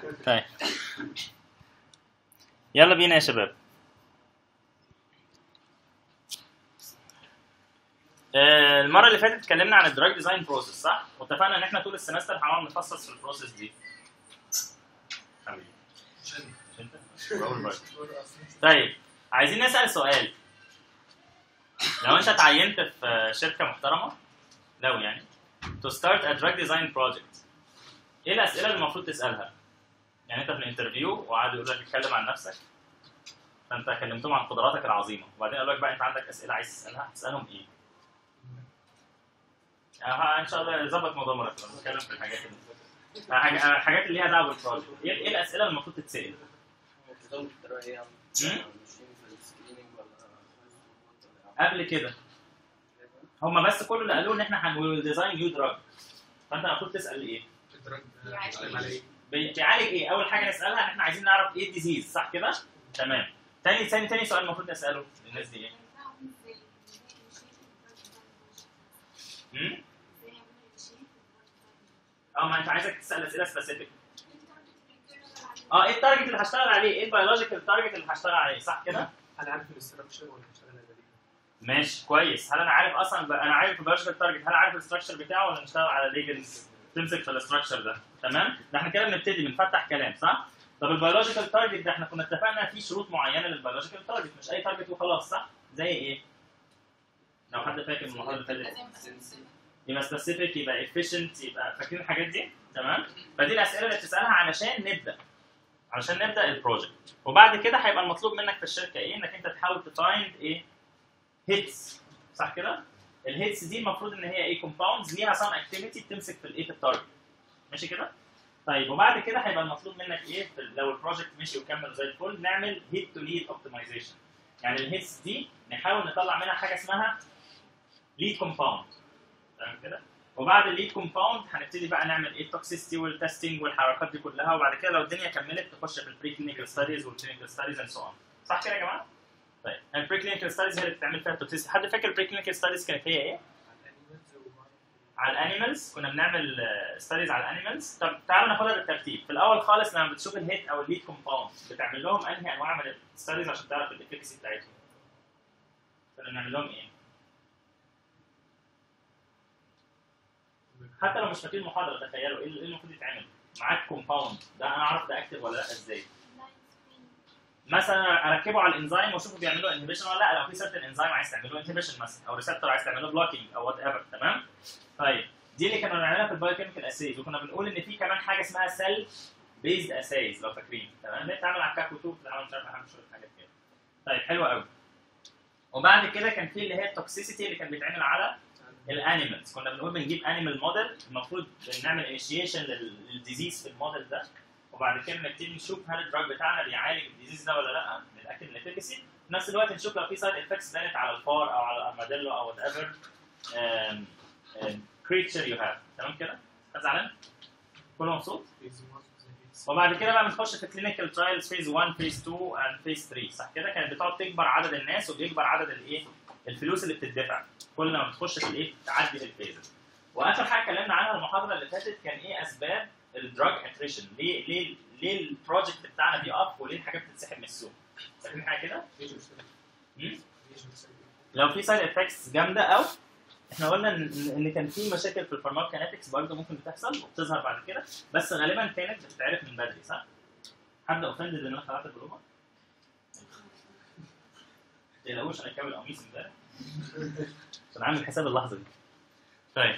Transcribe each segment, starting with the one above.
طيب يلا بينا يا شباب آه، المرة اللي فاتت اتكلمنا عن الدراج ديزاين بروسيس صح؟ واتفقنا ان احنا طول السمستر هنقعد نفصص في البروسيس دي. حبيبي. مش انت؟ برافو عليك. طيب عايزين نسأل سؤال. لو انت اتعينت في شركة محترمة لو يعني to start a drug design project ايه الأسئلة اللي المفروض تسألها؟ يعني انت في الانترفيو وقعدوا يقولوا لك اتكلم عن نفسك فانت كلمتهم عن قدراتك العظيمه وبعدين قالوا لك بقى انت عندك اسئله عايز تسالها تسالهم ايه؟ آه ان شاء الله يظبط موضوع مرتب انا بتكلم في الحاجات اللي آه، حاجة- آه، الحاجات اللي ليها دعوه بالبروجكت ايه إيه الاسئله اللي المفروض تتسال؟ نظام الطريقة ايه يا عم؟ مم؟ ماشيين في السكريننج ولا قبل كده هم بس كل اللي قالوه ان احنا هنقول ديزاين نيو دراج فانت المفروض تسال ايه؟ بي- بيعالج ايه؟ اول حاجه نسالها ان احنا عايزين نعرف ايه الديزيز صح كده؟ تمام تاني تاني تاني سؤال المفروض نساله للناس دي ايه؟ امم اه ما انت عايزك تسال اسئله سبيسيفيك اه ايه التارجت اللي هشتغل عليه؟ ايه البيولوجيكال تارجت اللي هشتغل عليه صح كده؟ انا عارف الاستراكشر ولا هشتغل على دي ماشي كويس هل انا عارف اصلا ب... انا عارف البيولوجيكال تارجت هل عارف الاستراكشر بتاعه ولا نشتغل على ليجنز تمسك في الاستراكشر ده تمام؟ ده احنا كده بنبتدي بنفتح كلام صح؟ طب البيولوجيكال تارجت ده احنا كنا اتفقنا في شروط معينه للبيولوجيكال تارجت مش اي تارجت وخلاص صح؟ زي ايه؟ لو حد فاكر من المحاضره اللي فاتت يبقى سبيسيفيك يبقى efficient يبقى فاكرين الحاجات دي تمام فدي الاسئله اللي بتسالها علشان نبدا علشان نبدا البروجكت وبعد كده هيبقى المطلوب منك في الشركه ايه انك انت تحاول تفايند ايه هيتس صح كده الهيتس دي المفروض ان هي ايه كومباوندز ليها سام اكتيفيتي بتمسك في الايه في التارجت ماشي كده طيب وبعد كده هيبقى المطلوب منك ايه في لو البروجكت مشي وكمل زي الفل نعمل هيت تو ليد اوبتمايزيشن يعني الهيتس دي نحاول نطلع منها حاجه اسمها ليد كومباوند تمام كده وبعد الليد كومباوند هنبتدي بقى نعمل ايه التوكسيستي والتستنج والحركات دي كلها وبعد كده لو الدنيا كملت تخش في البري كلينيكال ستاديز والكلينيكال ستاديز اند سو اون صح كده يا جماعه؟ طيب البري كلينيكال ستاديز هي اللي بتعمل فيها التوكسيستي حد فاكر البري كلينيكال ستاديز كانت هي ايه؟ على الانيمالز كنا بنعمل ستاديز على الانيمالز طب تعالوا ناخدها بالترتيب في الاول خالص لما بتشوف الهيت او الليد كومباوند بتعمل لهم انهي انواع من الستاديز عشان تعرف الافكسي بتاعتهم كنا بنعمل لهم ايه؟ حتى لو مش فاكرين المحاضره تخيلوا ايه اللي المفروض يتعمل معاك كومباوند ده انا اعرف ده اكتف ولا لا ازاي مثلا اركبه على الانزيم واشوفه بيعملوا انهبيشن ولا لا لو في سيرتن انزيم عايز تعمله انهبيشن مثلا او ريسبتور عايز تعمله بلوكينج او وات ايفر تمام طيب دي اللي كنا بنعملها في البايوكيميكال اسيز وكنا بنقول ان في كمان حاجه اسمها سيل بيزد اسايز لو فاكرين تمام اللي بتتعمل على الكاكو 2 بتتعمل مش عارف اهم شويه حاجات كده طيب حلو قوي وبعد كده كان في اللي هي التوكسيسيتي اللي كان بيتعمل على الانيمالز كنا بنقول بنجيب انيمال موديل المفروض نعمل انيشيشن للديزيز في الموديل ده وبعد كده نبتدي نشوف هل الدراج بتاعنا بيعالج الديزيز ده ولا لا نتاكد من الافكسي في نفس الوقت نشوف لو في سايد افكتس بانت على الفار او على الارماديلو او وات ايفر كريتشر يو هاف تمام كده؟ حد زعلان؟ كله مبسوط؟ وبعد كده بقى بنخش في كلينيكال ترايلز فيز 1 فيز 2 اند فيز 3 صح كده كانت بتقعد تكبر عدد الناس وبيكبر عدد الايه الفلوس اللي بتدفع كل ما بتخش في الايه تعدي في الفيز واخر حاجه اتكلمنا عنها المحاضره اللي فاتت كان ايه اسباب الدراج اتريشن ليه ليه ليه البروجكت بتاعنا بيقف وليه الحاجات بتتسحب من السوق فاكرين حاجه كده؟ مم؟ لو في سايد افكتس جامده او احنا قلنا ان ان كان في مشاكل في الفارماكونيتكس برضه ممكن بتحصل وبتظهر بعد كده بس غالبا كانت بتتعرف من بدري صح؟ حد اوفندد ان انا خلعت البلومه؟ ما تقلقوش انا كامل قميص امبارح عشان عامل حساب اللحظه دي. طيب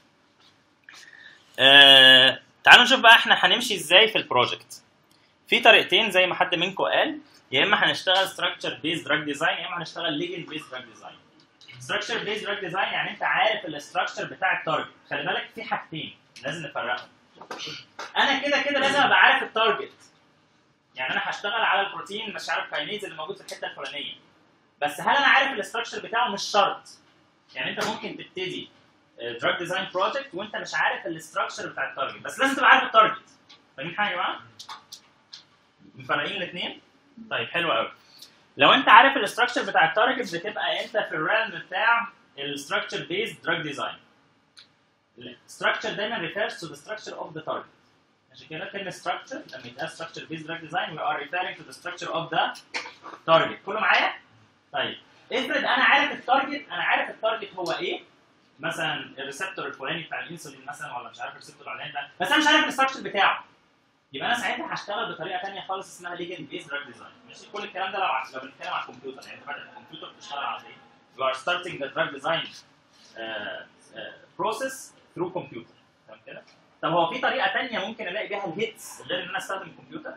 آه تعالوا نشوف بقى احنا هنمشي ازاي في البروجكت. في طريقتين زي ما حد منكم قال يا اما هنشتغل ستراكشر بيز دراج ديزاين يا اما هنشتغل ليجن بيز دراج ديزاين. ستراكشر بيز دراج ديزاين يعني انت عارف الاستراكشر بتاع التارجت خلي بالك في حاجتين لازم نفرقهم انا كده كده لازم ابقى عارف التارجت يعني انا هشتغل على البروتين مش عارف كاينيز اللي موجود في الحته الفلانيه بس هل انا عارف الاستراكشر بتاعه مش شرط يعني انت ممكن تبتدي دراج ديزاين بروجكت وانت مش عارف الاستراكشر بتاع التارجت بس لازم تبقى عارف التارجت فاهمين حاجه يا جماعه مفرقين الاثنين طيب حلو قوي لو انت عارف الاستراكشر بتاع التارجت بتبقى انت في الريلم بتاع الستراكشر بيز دراج ديزاين الستراكشر دايما refers to the structure of the target عشان كده كلمه structure لما يتقال structure based drug design we are referring to the structure of the target كله معايا؟ طيب افرض انا عارف التارجت انا عارف التارجت هو ايه مثلا الريسبتور الفلاني بتاع الانسولين مثلا ولا مش عارف الريسبتور العلاني ده بس انا مش عارف الاستراكشر بتاعه يبقى انا ساعتها هشتغل بطريقه ثانيه خالص اسمها ليجن بيز دراج ديزاين ماشي كل الكلام ده لو ع- لو بنتكلم على الكمبيوتر يعني انت فاتح الكمبيوتر بتشتغل على ايه؟ You are starting the drug design uh, uh, process through computer تمام كده؟ طب هو في طريقه ثانيه ممكن الاقي بيها الهيتس غير ان انا استخدم الكمبيوتر؟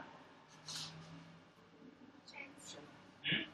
مم؟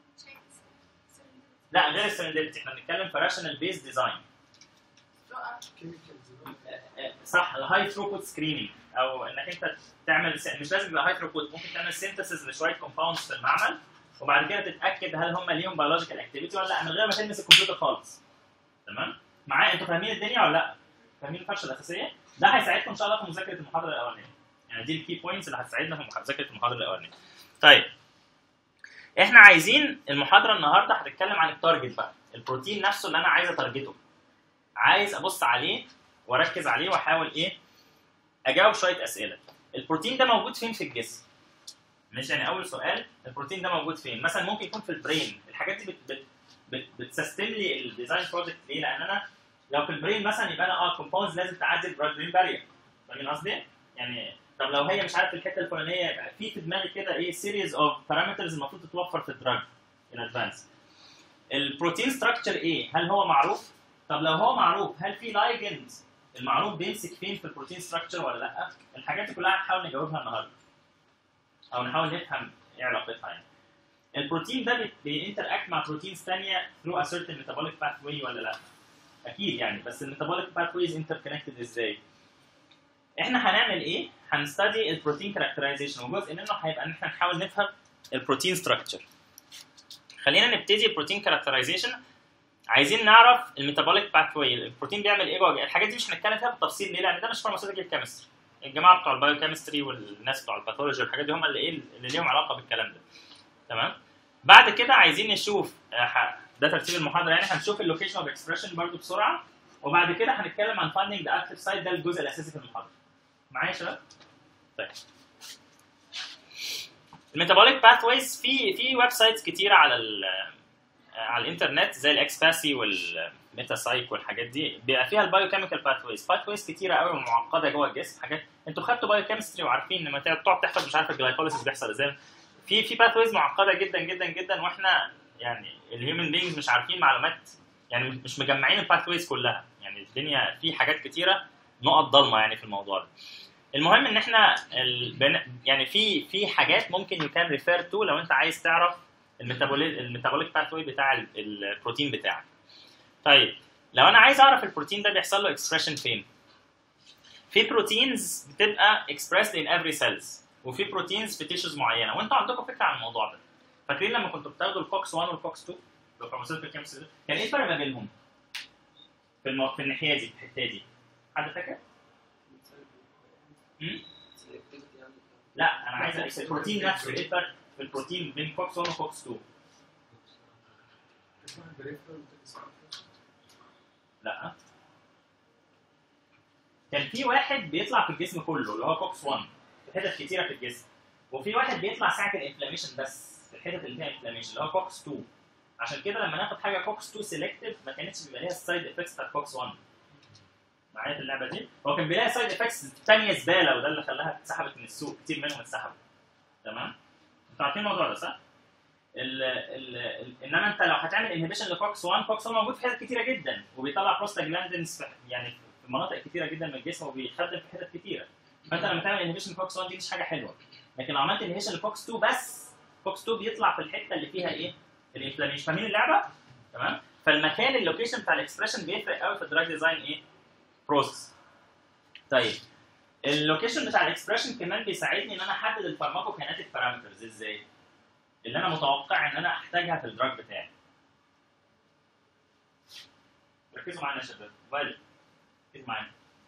لا غير السرندبتي احنا بنتكلم في راشونال بيز ديزاين كيميكالز صح الهاي ثروبوت سكريننج او انك انت تعمل س- مش لازم يبقى هاي ثروبوت ممكن تعمل سينثيسيس لشويه كومباوندز في المعمل وبعد كده تتاكد هل هم ليهم بيولوجيكال اكتيفيتي ولا لا من غير ما تلمس الكمبيوتر خالص تمام معايا انتوا فاهمين الدنيا ولا لا فاهمين الفرشه الاساسيه ده هيساعدكم ان شاء الله في مذاكره المحاضره الاولانيه يعني دي الكي بوينتس اللي هتساعدنا في مذاكره المحاضره الاولانيه طيب احنا عايزين المحاضره النهارده هتتكلم عن التارجت بقى البروتين نفسه اللي انا عايز اتارجته عايز ابص عليه واركز عليه واحاول ايه اجاوب شويه اسئله البروتين ده موجود فين في الجسم مش يعني اول سؤال البروتين ده موجود فين مثلا ممكن يكون في البرين الحاجات دي بت بت بت بتسستم لي الديزاين بروجكت ليه لان انا لو في البرين مثلا يبقى انا اه كومباوندز لازم تعدي البلاد برين بارير فاهمين قصدي يعني طب لو هي مش عارف الحته الفلانيه يبقى في في دماغي كده ايه سيريز اوف بارامترز المفروض تتوفر في الدراج ان ادفانس البروتين ستراكشر ايه هل هو معروف طب لو هو معروف هل في لايجند المعروف بيمسك فين في البروتين ستراكشر ولا لا الحاجات دي كلها هنحاول نجاوبها النهارده او نحاول نفهم ايه علاقتها يعني البروتين ده بينتر اكت مع بروتينز ثانيه through a certain metabolic pathway ولا لا اكيد يعني بس الميتابوليك باثويز انتر كونكتد ازاي احنا هنعمل ايه هنستدي البروتين كاركترايزيشن وجزء منه هيبقى ان احنا نحاول نفهم البروتين ستراكشر خلينا نبتدي البروتين كاركترايزيشن عايزين نعرف الميتابوليك باثوي البروتين بيعمل ايه جوه الحاجات دي مش هنتكلم فيها بالتفصيل ليه لان ده مش فارماسيوتيكال كيمستري الجماعه بتوع البايو كيمستري والناس بتوع الباثولوجي والحاجات دي هم اللي ايه اللي ليهم علاقه بالكلام ده تمام بعد كده عايزين نشوف آه، ح- ده ترتيب المحاضره يعني هنشوف اللوكيشن اوف اكسبريشن برضو بسرعه وبعد كده هنتكلم عن فاندنج ذا اكتف سايت ده الجزء الاساسي في المحاضره معايا يا شباب؟ طيب الميتابوليك باثويز في في ويب سايتس كتيره على ال على الانترنت زي الاكس باسي والميتا سايك والحاجات دي بيبقى فيها البايو كيميكال باثويز باثويز كتيره قوي ومعقده جوه الجسم حاجات انتوا خدتوا بايو كيمستري وعارفين لما تقعد تحفظ مش عارف الجلايكوليسيس بيحصل ازاي في في باثويز معقده جدا جدا جدا واحنا يعني الهيومن بينجز مش عارفين معلومات يعني مش مجمعين الباثويز كلها يعني الدنيا في حاجات كتيره نقط ضلمه يعني في الموضوع ده المهم ان احنا البن... يعني في في حاجات ممكن يو كان ريفير تو لو انت عايز تعرف الميتابوليك الميتابوليك باثوي بتاع ال- البروتين بتاعك طيب لو انا عايز اعرف البروتين ده بيحصل له اكسبريشن فين في بروتينز بتبقى expressed in every cells وفي بروتينز في تيشوز معينه وانتوا عندكم فكره عن الموضوع ده فاكرين لما كنتوا بتاخدوا الكوكس 1 والكوكس 2 لو فارماسيوتيكال كيمستري كان ايه الفرق ما بينهم في المو... في الناحيه دي في الحته دي حد فاكر؟ مم؟ لا انا عايز أعرف البروتين نفسه ايه الفرق في البروتين بين كوكس 1 وكوكس 2 لا كان في واحد بيطلع في الجسم كله اللي هو كوكس 1 في حتت كتيره في الجسم وفي واحد بيطلع ساعه الانفلاميشن بس في الحتت اللي فيها انفلاميشن اللي هو كوكس 2 عشان كده لما ناخد حاجه كوكس 2 سيلكتيف ما كانتش بيبقى ليها السايد افكتس بتاعت كوكس 1 معايا في اللعبه دي هو كان بيلاقي سايد افكتس ثانيه زباله وده اللي خلاها اتسحبت من السوق كتير منهم اتسحبوا تمام انتوا عارفين الموضوع ده صح؟ ال ال ال انما انت لو هتعمل انهبيشن لكوكس 1 كوكس 1 موجود في حتت كتيره جدا وبيطلع بروستاجلاندينز في يعني في مناطق كتيره جدا من الجسم وبيخدم في حتت كتيره فانت لما تعمل انهبيشن لكوكس 1 دي مش حاجه حلوه لكن لو عملت انهبيشن لكوكس 2 بس كوكس 2 بيطلع في الحته اللي فيها ايه؟ الانفلاميشن فاهمين اللعبه؟ تمام؟ فالمكان اللوكيشن بتاع الاكسبريشن بيفرق قوي في الدراج ديزاين ايه؟ بروسس طيب اللوكيشن بتاع الاكسبريشن كمان بيساعدني ان انا احدد الفارماكوكينيتيك بارامترز ازاي؟ اللي انا متوقع ان انا احتاجها في الدراج بتاعي. ركزوا معانا يا شباب، وائل ركزوا معانا.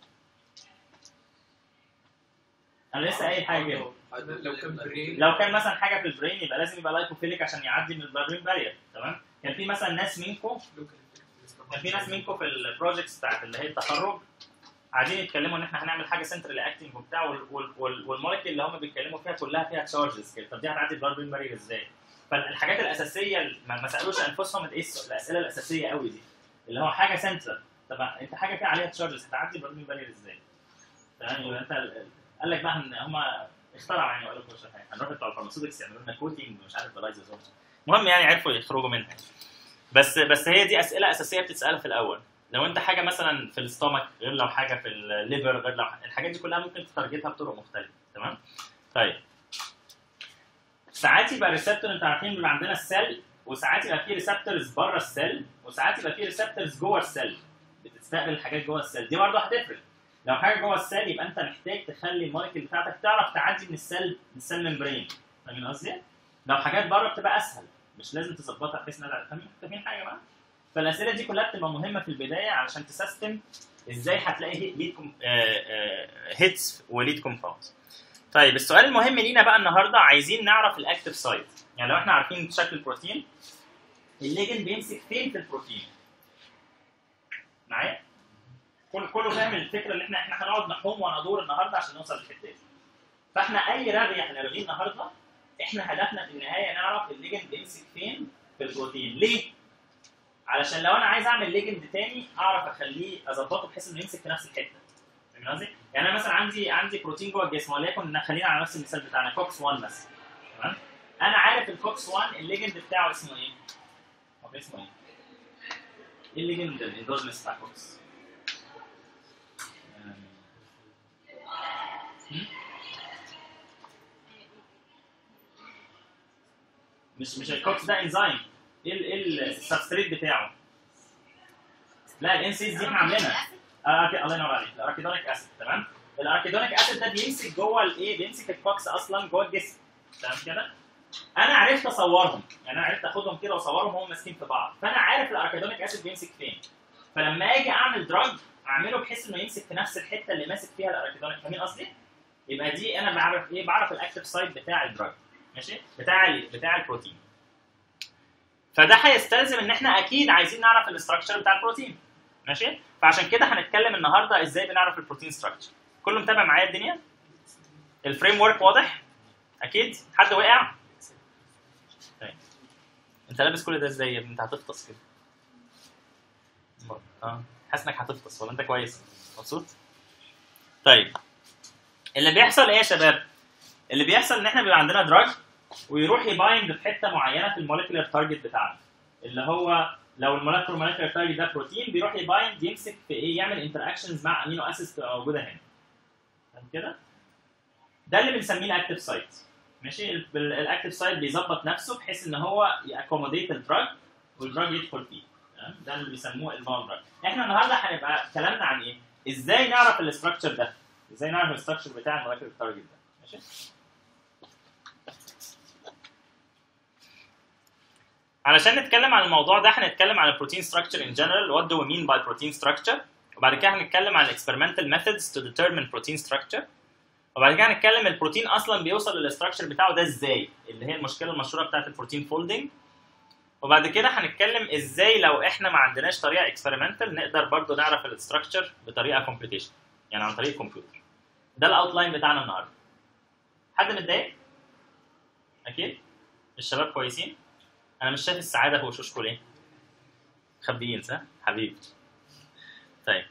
انا لسه قايل حاجه كده لو كان برين لو كان مثلا حاجه في البرين يبقى لازم يبقى لايكوفيليك عشان يعدي من البلاد بارير تمام؟ كان في مثلا ناس منكم كان في ناس منكم في البروجكتس بتاعت اللي هي التخرج قاعدين يتكلموا ان احنا هنعمل حاجه سنترال اكتنج وبتاع وال- وال- وال- والمولكيول اللي هم بيتكلموا فيها كلها فيها تشارجز كده طب دي هتعدي البلاد برين بارير ازاي؟ فالحاجات الاساسيه اللي ما ما سالوش انفسهم ايه الس- الاسئله الاساسيه قوي دي اللي هو حاجه سنترال طب انت حاجه فيها عليها تشارجز هتعدي البلاد برين بارير ازاي؟ تمام يبقى انت ال- قال لك بقى ان هم اخترعوا يعني وقالوا كل حاجه هنروح بتوع الفارماسيوتكس يعملوا لنا كوتنج ومش عارف بلايزوزومز المهم يعني عرفوا يخرجوا منها بس بس هي دي اسئله اساسيه بتتسال في الاول لو انت حاجه مثلا في الاستومك غير لو حاجه في الليفر غير لو الحاجات دي كلها ممكن تتارجتها بطرق مختلفه تمام طيب ساعات يبقى ريسبتور انت عارفين بيبقى عندنا السيل وساعات يبقى في ريسبتورز بره السيل وساعات يبقى في ريسبتورز جوه السيل بتستقبل الحاجات جوه السيل دي برضه هتفرق لو حاجه جوه السيل يبقى انت محتاج تخلي المولكيول بتاعتك تعرف تعدي من السيل من السيل ممبرين فاهمين قصدي؟ لو حاجات بره بتبقى اسهل مش لازم تظبطها بحيث انها فاهمين فاهمين حاجه بقى؟ فالاسئله دي كلها بتبقى مهمه في البدايه علشان تسيستم ازاي هتلاقي ليد هيتس وليد كومباوندز طيب السؤال المهم لينا بقى النهارده عايزين نعرف الاكتف سايت يعني لو احنا عارفين شكل البروتين الليجن بيمسك فين في البروتين معايا كل كله فاهم الفكره اللي احنا احنا هنقعد نحوم وندور النهارده عشان نوصل للحته دي فاحنا اي رغي هنرغيه النهارده احنا هدفنا في النهايه نعرف الليجن بيمسك فين في البروتين ليه علشان لو انا عايز اعمل ليجند تاني اعرف اخليه اظبطه بحيث انه يمسك في نفس الحته فاهم قصدي؟ يعني انا مثلا عندي عندي بروتين جوه الجسم وليكن خلينا على نفس المثال بتاعنا كوكس 1 مثلا تمام؟ انا عارف الكوكس 1 الليجند بتاعه اسمه ايه؟ هو كان اسمه ايه؟ ايه الليجند الاندوجنس بتاع كوكس؟ يعني- هم؟ مش مش الكوكس ده انزيم ايه ال- ايه السبستريت بتاعه؟ لا الانسيز دي احنا عاملينها آه أوكي، الله ينور عليك الاراكيدونيك اسيد تمام الاراكيدونيك اسيد ده بيمسك جوه الايه بيمسك الكوكس اصلا جوه الجسم تمام كده انا عرفت اصورهم يعني انا عرفت اخدهم كده واصورهم وهم ماسكين في بعض فانا عارف الاراكيدونيك اسيد بيمسك فين فلما اجي اعمل دراج اعمله بحيث انه يمسك في نفس الحته اللي ماسك فيها الاراكيدونيك فاهمين قصدي؟ يبقى دي انا بعرف ايه بعرف الاكتف سايت بتاع الدراج ماشي بتاع ال- بتاع البروتين فده هيستلزم ان احنا اكيد عايزين نعرف الاستراكشر بتاع البروتين ماشي فعشان كده هنتكلم النهارده ازاي بنعرف البروتين ستراكشر كله متابع معايا الدنيا الفريم ورك واضح اكيد حد وقع طيب انت لابس كل ده ازاي يا ابني انت هتفطس كده اه حاسس انك هتفطس ولا انت كويس مبسوط طيب اللي بيحصل ايه يا شباب اللي بيحصل ان احنا بيبقى عندنا دراج ويروح يبايند في حته معينه في الموليكولار تارجت بتاعنا اللي هو لو المولكيولر مولكيولار تارجت ده بروتين بيروح يبايند يمسك في ايه يعمل انتراكشنز مع امينو اسيدز تبقى موجوده هنا فاهم كده؟ ده اللي بنسميه الاكتف سايت ماشي الاكتف سايت بيظبط نفسه بحيث ان هو ياكوموديت الدراج والدراج يدخل فيه تمام؟ ده اللي بيسموه الباوند دراج احنا النهارده هنبقى كلامنا عن ايه؟ ازاي نعرف الاستراكشر ده؟ ازاي نعرف الاستراكشر بتاع المولكيولر تارجت ده ماشي؟ علشان نتكلم عن الموضوع ده هنتكلم عن البروتين ستراكشر ان جنرال وات دو مين باي بروتين ستراكشر وبعد كده هنتكلم عن الاكسبيرمنتال ميثودز تو ديترمين بروتين ستراكشر وبعد كده هنتكلم البروتين اصلا بيوصل للاستراكشر بتاعه ده ازاي اللي هي المشكله المشهوره بتاعت البروتين فولدنج وبعد كده هنتكلم ازاي لو احنا ما عندناش طريقه اكسبيرمنتال نقدر برضو نعرف الاستراكشر بطريقه كومبيوتيشن يعني عن طريق كمبيوتر ده الاوتلاين بتاعنا النهارده حد متضايق اكيد الشباب كويسين انا مش شايف السعاده في وشوشكم ليه خبيين صح حبيبي طيب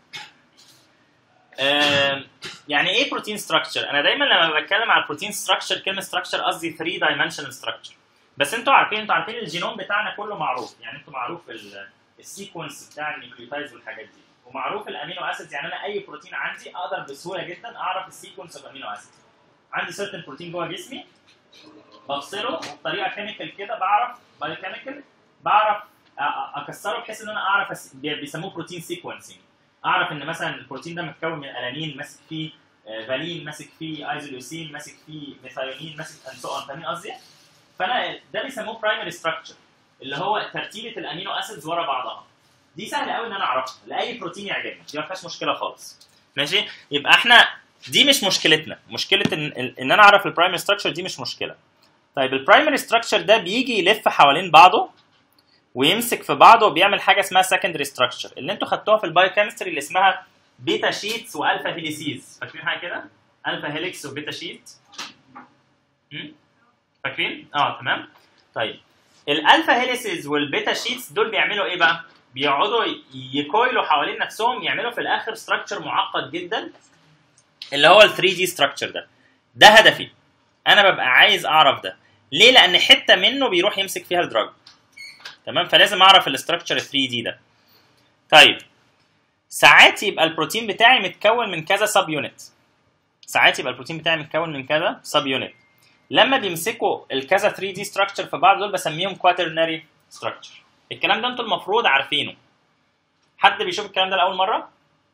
آم، يعني ايه بروتين ستراكشر انا دايما لما بتكلم على البروتين ستراكشر كلمه ستراكشر قصدي 3 دايمنشنال ستراكشر بس انتوا عارفين انتوا عارفين الجينوم بتاعنا كله معروف يعني انتوا معروف ال- السيكونس بتاع النيوكليوتايدز والحاجات دي ومعروف الامينو اسيدز يعني انا اي بروتين عندي اقدر بسهوله جدا اعرف السيكونس اوف امينو اسيد عندي سيرتن بروتين جوه جسمي بفصله بطريقه كيميكال كده بعرف بايو كيميكال بعرف أ- أ- اكسره بحيث ان انا اعرف أس- بي- بيسموه بروتين سيكونسنج اعرف ان مثلا البروتين ده متكون من الانين ماسك فيه آه، فالين ماسك فيه ايزوليوسين ماسك فيه ميثايونين ماسك اند سو فاهمين قصدي؟ فانا ده بيسموه برايمري ستراكشر اللي هو ترتيبه الامينو اسيدز ورا بعضها دي سهله قوي ان انا اعرفها لاي بروتين يعجبني دي ما فيهاش مشكله خالص ماشي يبقى احنا دي مش مشكلتنا مشكله ان ان انا اعرف البرايمري ستراكشر دي مش مشكله طيب البرايمري ستراكشر ده بيجي يلف حوالين بعضه ويمسك في بعضه وبيعمل حاجه اسمها سكندري ستراكشر اللي انتوا خدتوها في البايوكيمستري اللي اسمها بيتا شيتس والفا هيليسيز فاكرين حاجه كده الفا هيليكس وبيتا شيت هم؟ فاكرين اه تمام طيب الالفا هيليسيز والبيتا شيتس دول بيعملوا ايه بقى بيقعدوا يكويلوا حوالين نفسهم يعملوا في الاخر ستراكشر معقد جدا اللي هو ال 3 دي ستراكشر ده ده هدفي انا ببقى عايز اعرف ده ليه لان حته منه بيروح يمسك فيها الدراج تمام فلازم اعرف الاستراكشر 3 دي ده طيب ساعات يبقى البروتين بتاعي متكون من كذا سب يونت ساعات يبقى البروتين بتاعي متكون من كذا سب يونت لما بيمسكوا الكذا 3 دي ستراكشر في بعض دول بسميهم كواترنري ستراكشر الكلام ده انتوا المفروض عارفينه حد بيشوف الكلام ده لاول مره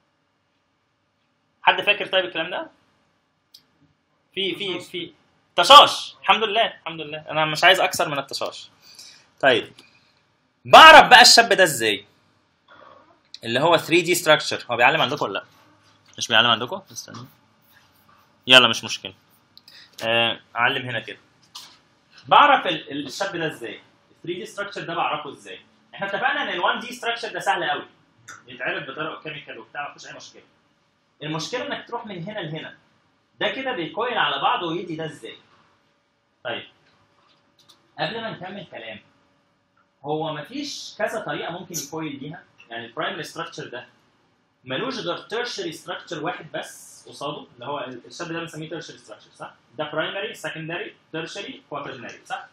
حد فاكر طيب الكلام ده في في في طشاش الحمد لله الحمد لله انا مش عايز اكثر من الطشاش طيب بعرف بقى الشاب ده ازاي اللي هو 3 دي ستراكشر هو بيعلم عندكم ولا لا مش بيعلم عندكم استنى يلا مش مشكله آه، اعلم هنا كده بعرف ال- ال- الشاب ده ازاي 3 دي ستراكشر ده بعرفه ازاي احنا اتفقنا ان ال 1 دي ستراكشر ده سهل قوي يتعرف بطريقه كيميكال وبتاع مفيش اي مشكله المشكله انك تروح من هنا لهنا ده كده بيكويل على بعضه ويدي ده ازاي طيب قبل ما نكمل كلام هو مفيش كذا طريقه ممكن يكويل بيها يعني البرايمري ستراكشر ده ملوش غير تيرشري ستراكشر واحد بس قصاده اللي هو الشاب ده بنسميه تيرشري ستراكشر صح؟ ده برايمري سكندري تيرشري كواترنري صح؟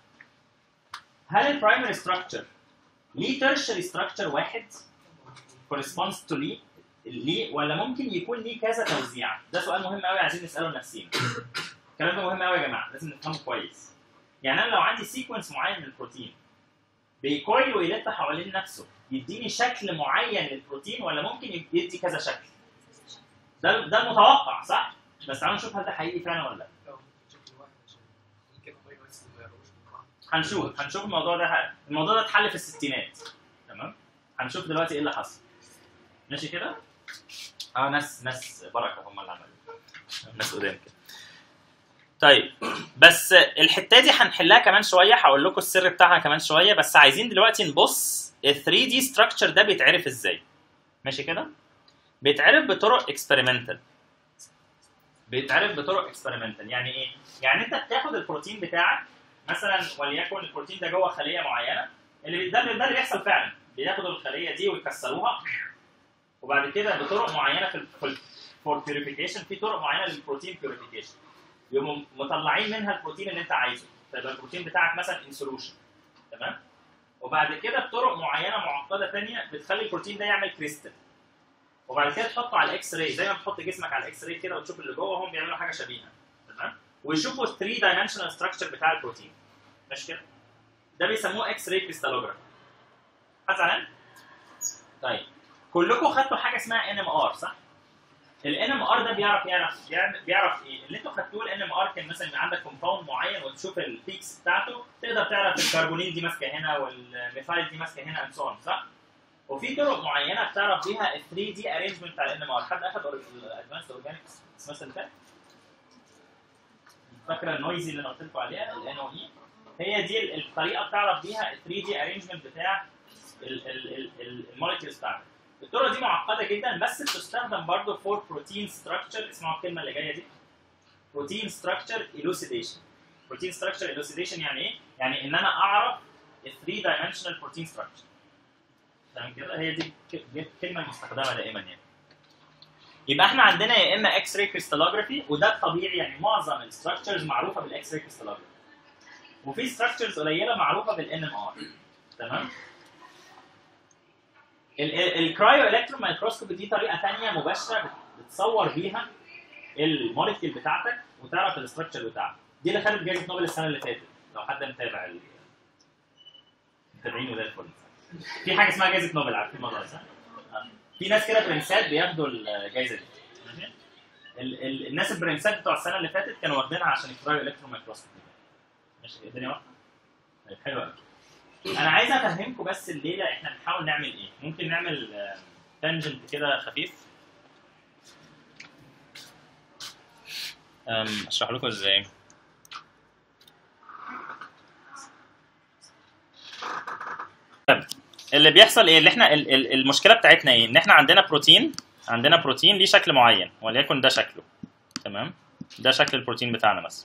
هل البرايمري ستراكشر ليه تيرشري ستراكشر واحد corresponds to ليه ليه ولا ممكن يكون ليه كذا توزيع؟ ده سؤال مهم قوي عايزين نساله لنفسينا. الكلام ده مهم قوي يا جماعه لازم نفهمه كويس. يعني انا لو عندي سيكونس معين من البروتين بيكويل ويلف حوالين نفسه يديني شكل معين للبروتين ولا ممكن يدي كذا شكل؟ ده ده المتوقع صح؟ بس تعالوا نشوف هل ده حقيقي فعلا ولا لا. لو بشكل واحد عشان ممكن فيروس ما يقروش من بعض هنشوف هنشوف الموضوع ده الموضوع ده اتحل في الستينات تمام هنشوف دلوقتي ايه اللي حصل ماشي كده اه ناس ناس بركه هم اللي عملوا ناس قدام كده طيب بس الحته دي هنحلها كمان شويه هقول لكم السر بتاعها كمان شويه بس عايزين دلوقتي نبص ال 3 دي ستراكشر ده بيتعرف ازاي ماشي كده بيتعرف بطرق اكسبيرمنتال بيتعرف بطرق اكسبيرمنتال يعني ايه يعني انت بتاخد البروتين بتاعك مثلا وليكن البروتين ده جوه خليه معينه اللي ده ده اللي بيحصل فعلا بياخدوا الخليه دي ويكسروها وبعد كده بطرق معينه في ال فور بيوريفيكيشن في طرق معينه للبروتين بيوريفيكيشن يقوموا مطلعين منها البروتين اللي انت عايزه فيبقى البروتين بتاعك مثلا ان سولوشن تمام وبعد كده بطرق معينه معقده ثانيه بتخلي البروتين ده يعمل كريستال وبعد كده تحطه على الاكس راي زي ما بتحط جسمك على الاكس راي كده وتشوف اللي جوه هم بيعملوا حاجه شبيهه تمام ويشوفوا 3 دايمنشنال ستراكشر بتاع البروتين مش كده ده بيسموه اكس راي كريستالوجرام حد زعلان؟ طيب كلكم خدتوا حاجه اسمها ان ام ار صح؟ الان ام ار ده بيعرف يعرف بيعرف- بيعرف ايه؟ اللي انتوا خدتوه الان ام ار كان مثلا يبقى عندك كومباوند معين وتشوف البيكس بتاعته تقدر تعرف الكربونيل دي ماسكه هنا والميثايل دي ماسكه هنا اند سو صح؟ وفي طرق معينه بتعرف بيها ال 3 دي ارينجمنت بتاع الان ام ار حد اخد الادفانسد اورجانكس السمستر اللي فات؟ فاكره النويزي اللي انا قلت لكم عليها الان او اي هي دي ال- الطريقه بتعرف بيها ال 3 دي ارينجمنت بتاع المولكيولز بتاعتك الطرق دي معقده جدا بس بتستخدم برضه فور بروتين ستراكشر اسمعوا الكلمه اللي جايه دي بروتين ستراكشر ايلوسيديشن بروتين ستراكشر ايلوسيديشن يعني ايه؟ يعني ان انا اعرف ال 3 دايمنشنال بروتين ستراكشر تمام كده هي دي ك- دي الكلمه المستخدمه دائما يعني يبقى احنا عندنا يا اما اكس راي كريستالوجرافي وده الطبيعي يعني معظم الستراكشرز معروفه بالاكس راي كريستالوجرافي وفي ستراكشرز قليله معروفه بالان ام ار تمام الكرايو الكترون مايكروسكوب دي طريقه ثانيه مباشره بتصور بيها الموليكيول بتاعتك وتعرف الاستراكشر بتاعها دي اللي خدت جائزه نوبل السنه اللي فاتت لو حد متابع ال- متابعينه زي الفل في حاجه اسمها جائزه نوبل عارفين الموضوع ده صح؟ آه. في ناس كده برنسات بياخدوا الجائزه دي ماشي؟ ال- ال- الناس البرنسات بتوع السنه اللي فاتت كانوا واخدينها عشان الكرايو الكترون مايكروسكوب ماشي الدنيا واضحه؟ طيب حلو قوي انا عايز افهمكم بس الليله احنا بنحاول نعمل ايه ممكن نعمل تانجنت كده خفيف أم، اشرح لكم ازاي طيب اللي بيحصل ايه اللي احنا ال- ال- المشكله بتاعتنا ايه ان احنا عندنا بروتين عندنا بروتين ليه شكل معين وليكن ده شكله تمام ده شكل البروتين بتاعنا مثلا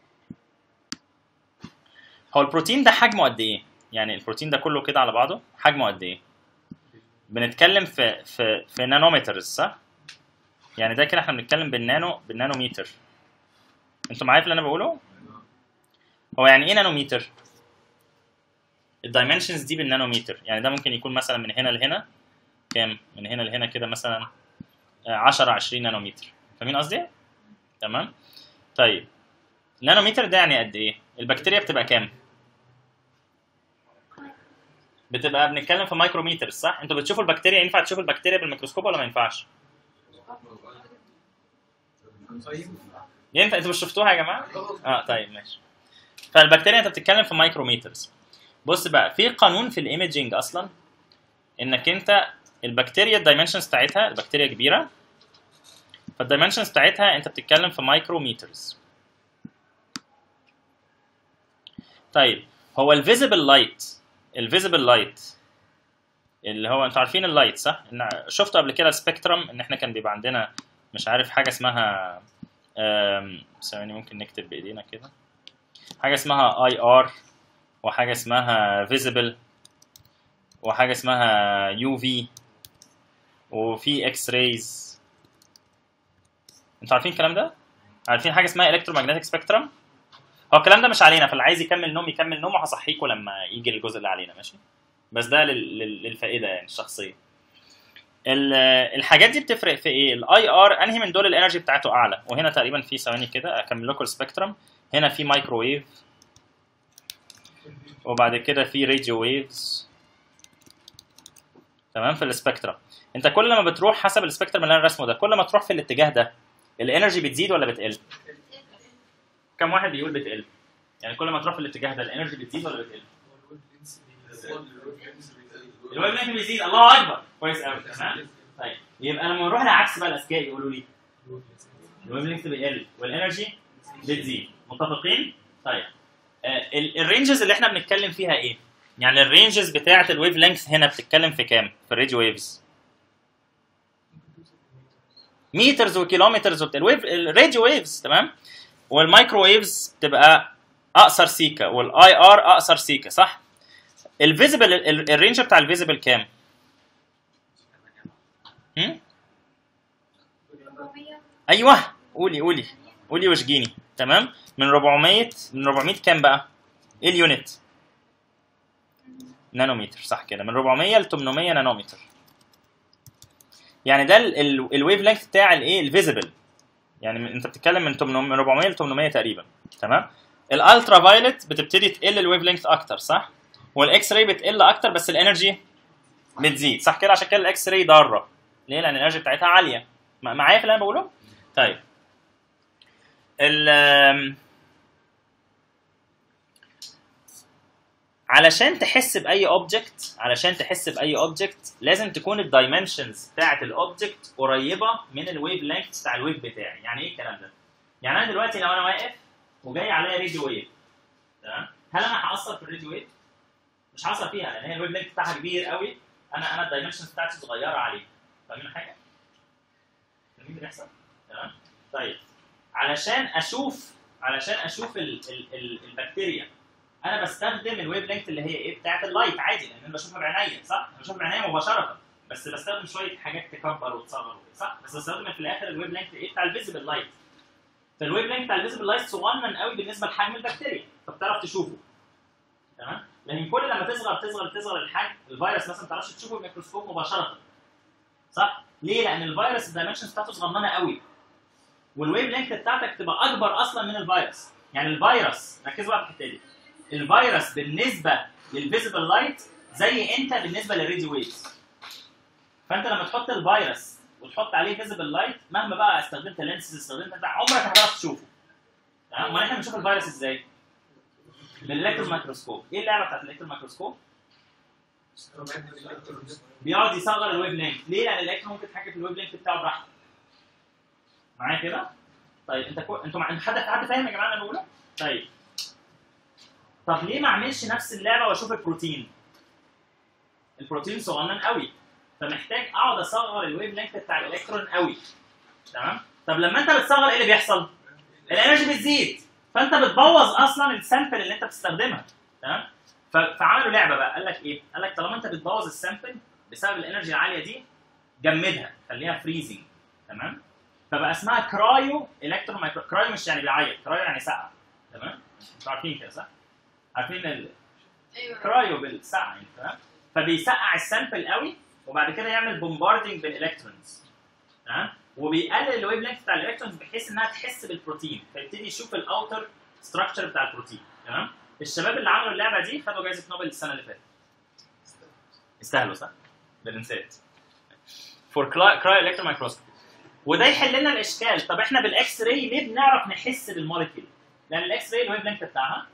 هو البروتين ده حجمه قد ايه يعني البروتين ده كله كده على بعضه حجمه قد ايه بنتكلم في في في نانومترز صح يعني ده كده احنا بنتكلم بالنانو بالنانوميتر انتوا معايا في اللي انا بقوله هو يعني ايه نانوميتر الدايمنشنز دي بالنانوميتر يعني ده ممكن يكون مثلا من هنا لهنا كام من هنا لهنا كده مثلا آه، 10 20 نانومتر فاهمين قصدي تمام طيب نانومتر ده يعني قد ايه البكتيريا بتبقى كام بتبقى بنتكلم في مايكروميتر صح انتوا بتشوفوا البكتيريا ينفع تشوفوا البكتيريا بالميكروسكوب ولا ما ينفعش طيب ينفع انتوا مش شفتوها يا جماعه اه طيب ماشي فالبكتيريا انت بتتكلم في مايكروميترز بص بقى في قانون في الايمجنج اصلا انك انت البكتيريا الدايمنشنز بتاعتها البكتيريا كبيره فالدايمنشنز بتاعتها انت بتتكلم في مايكروميترز طيب هو الفيزيبل لايت الفيزيبل لايت اللي هو انتوا عارفين اللايت صح؟ إن شفتوا قبل كده السبيكترم ان احنا كان بيبقى عندنا مش عارف حاجه اسمها أم، ثواني ممكن نكتب بايدينا كده حاجه اسمها اي ار وحاجه اسمها فيزيبل وحاجه اسمها يو في وفي اكس رايز انتوا عارفين الكلام ده عارفين حاجه اسمها الكترومagnetic سبيكترم هو الكلام ده مش علينا فاللي عايز يكمل نوم يكمل نوم وهصحيكوا لما يجي الجزء اللي علينا ماشي بس ده لل- لل- للفائده يعني الشخصيه ال- الحاجات دي بتفرق في ايه الاي ار انهي من دول الانرجي بتاعته اعلى وهنا تقريبا في ثواني كده اكمل لكم السبيكترم هنا في مايكروويف وبعد كده في راديو ويفز تمام في السبيكترم انت كل ما بتروح حسب السبيكترم اللي انا رسمه ده كل ما تروح في الاتجاه ده الانرجي بتزيد ولا بتقل كم واحد بيقول بتقل يعني كل ما تروح في الاتجاه ده الانرجي بتزيد ولا بتقل الويف لينك بيزيد الله اكبر كويس قوي تمام طيب يبقى لما نروح لعكس بقى الاذكياء يقولوا لي الويف لينك بيقل والانرجي بتزيد متفقين طيب آه ال- الرينجز اللي احنا بنتكلم فيها ايه يعني الرينجز بتاعه الويف لينكس هنا بتتكلم في كام في الراديو ويفز مترز وكيلومترز وبتاع الويف الراديو ويفز تمام والمايكرو ويفز بتبقى اقصر سيكا والاي ار اقصر سيكا صح الفيزيبل الرينج بتاع الفيزيبل كام هم؟ ايوه قولي قولي قولي واشجيني تمام من 400 من 400 كام بقى ايه اليونت نانومتر صح كده من 400 ل 800 نانومتر يعني ده الويف لينث بتاع الايه الفيزيبل يعني من- انت بتتكلم من 800 من 400 ل 800 تقريبا تمام الالترا فايلت بتبتدي تقل الويف لينث اكتر صح والاكس راي بتقل اكتر بس الانرجي بتزيد صح كده عشان كده الاكس راي ضاره ليه لان الانرجي بتاعتها عاليه مع- معايا في اللي انا بقوله طيب ال آم، علشان تحس باي اوبجكت علشان تحس باي اوبجكت لازم تكون الدايمنشنز بتاعت الاوبجكت قريبه من الويف لينث بتاع الويف بتاعي يعني ايه الكلام ده يعني انا دلوقتي لو انا واقف وجاي عليا راديو ويف تمام هل انا هاثر في الراديو ويف مش هاثر فيها لان هي الويف لينث بتاعها كبير قوي انا انا الدايمنشنز بتاعتي صغيره عليه فاهمين حاجه فاهمين اللي بيحصل تمام طيب علشان اشوف علشان اشوف ال ال ال البكتيريا انا بستخدم الويف لينث اللي هي ايه بتاعت اللايت عادي لان انا بشوفها بعينيا صح؟ انا بشوفها بعينيا مباشره بس بستخدم شويه حاجات تكبر وتصغر صح؟ بس بستخدم في الاخر الويف لينث ايه بتاع الفيزيبل لايت فالويف لينث بتاع الفيزيبل لايت صغنن قوي بالنسبه لحجم البكتيريا فبتعرف تشوفه تمام؟ لكن كل لما تصغر تصغر تصغر الحجم الفيروس مثلا ما تعرفش تشوفه بالميكروسكوب مباشره صح؟ ليه؟ لان الفيروس الدايمنشنز بتاعته صغننه قوي والويف لينث بتاعتك تبقى اكبر اصلا من الفيروس يعني الفيروس ركزوا بقى في الحته دي الفيروس بالنسبه للفيزيبل لايت زي انت بالنسبه للراديو ويفز فانت لما تحط الفيروس وتحط عليه فيزيبل لايت مهما بقى استخدمت لينسز استخدمت بتاع عمرك ما هتعرف تشوفه تمام امال احنا بنشوف الفيروس ازاي؟ بالالكترون مايكروسكوب ايه اللعبه بتاعت الالكترون مايكروسكوب؟ بيقعد يصغر الويف لينث ليه؟ لان الالكترون ممكن يتحكم في الويف لينث بتاعه براحته معايا كده؟ طيب انت كو... انتوا مع... حد حد فاهم يا جماعه اللي انا بقوله؟ طيب طب ليه ما اعملش نفس اللعبه واشوف البروتين؟ البروتين صغنن قوي فمحتاج اقعد اصغر الويف لينث بتاع الالكترون قوي تمام طب لما انت بتصغر ايه اللي بيحصل الانرجي بتزيد فانت بتبوظ اصلا السامبل اللي انت بتستخدمها تمام ف- فعملوا لعبه بقى قال لك ايه قال لك طالما انت بتبوظ السامبل بسبب الانرجي العاليه دي جمدها خليها فريزنج تمام فبقى اسمها كرايو الكترو مايكرو كرايو مش يعني بيعيط كرايو يعني سقع تمام انتوا عارفين كده صح عارفين ال... ايوه كرايو بالسقع يعني تمام فبيسقع السامبل قوي وبعد كده يعمل بومباردنج بالالكترونز تمام وبيقلل الويف لينث بتاع الالكترونز بحيث انها تحس بالبروتين فيبتدي يشوف الاوتر ستراكشر بتاع البروتين تمام الشباب اللي عملوا اللعبه دي خدوا جائزه نوبل السنه اللي فاتت يستاهلوا صح؟ بالانسات فور كراي الكترو مايكروسكوبي وده يحل لنا الاشكال طب احنا بالاكس راي ليه بنعرف نحس بالموليكيول؟ لان الاكس راي الويف لينث بتاعها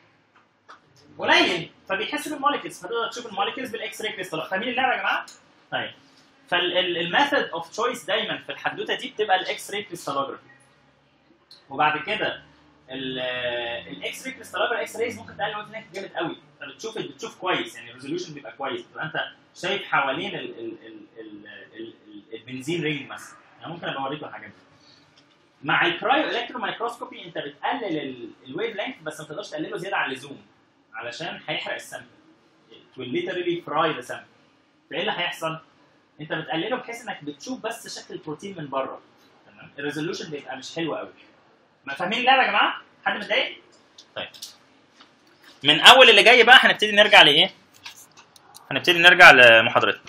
قليل فبيحس بالموليكيولز فتقدر تشوف الموليكيولز بالاكس راي كريستال فاهمين اللعبه يا جماعه؟ طيب فالميثود اوف تشويس دايما في الحدوته دي بتبقى الاكس راي كريستالوجرافي وبعد كده الاكس راي كريستالوجرافي الاكس رايز ممكن تقلل الويف لينث جامد قوي فبتشوف بتشوف كويس يعني الريزوليوشن بيبقى كويس تبقى انت شايف حوالين ال ال ال ال ال ال البنزين رينج مثلا يعني ممكن ابقى اوريكم الحاجات دي مع الكرايو الكترو مايكروسكوبي انت بتقلل الويف لينث بس ما تقدرش تقلله زياده عن اللزوم علشان هيحرق السامبل it will literally fry the sample فايه اللي هيحصل؟ انت بتقلله بحيث انك بتشوف بس شكل البروتين من بره تمام الريزولوشن بيبقى مش حلو قوي ما فاهمين اللعبه يا جماعه؟ حد متضايق؟ طيب من اول اللي جاي بقى هنبتدي نرجع لايه؟ هنبتدي نرجع لمحاضرتنا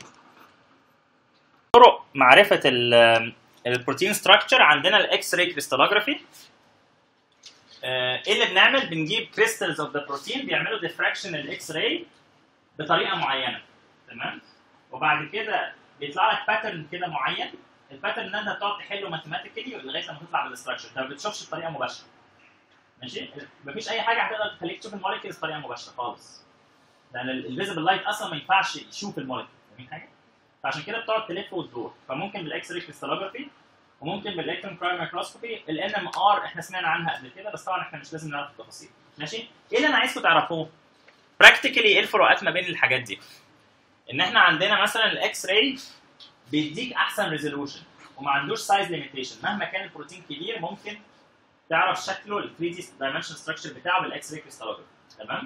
طرق معرفه ال- البروتين ستراكشر عندنا الاكس راي كريستالوجرافي ايه اللي بنعمل بنجيب كريستالز اوف ذا بروتين بيعملوا ديفراكشن الاكس راي بطريقه معينه تمام وبعد كده بيطلع لك باترن كده معين الباترن ده انت بتقعد تحله ماثيماتيكالي لغايه لما تطلع بالاستراكشر انت ما بتشوفش بطريقه مباشره ماشي مفيش اي حاجه هتقدر تخليك تشوف الموليكيولز بطريقه مباشره خالص لان الفيزبل لايت اصلا ما ينفعش يشوف الموليكيول فاهمين حاجه فعشان كده بتقعد تلف وتدور فممكن بالاكس راي كريستالوجرافي وممكن بالالكترون كرايو مايكروسكوبي الان ام ار احنا سمعنا عنها قبل كده بس طبعا احنا مش لازم نعرف التفاصيل ماشي ايه اللي انا عايزكم تعرفوه براكتيكالي ايه الفروقات ما بين الحاجات دي ان احنا عندنا مثلا الاكس راي بيديك احسن ريزولوشن وما عندوش سايز ليميتيشن مهما كان البروتين كبير ممكن تعرف شكله ال 3 دي دايمنشن ستراكشر بتاعه بالاكس راي كريستالوجرافي تمام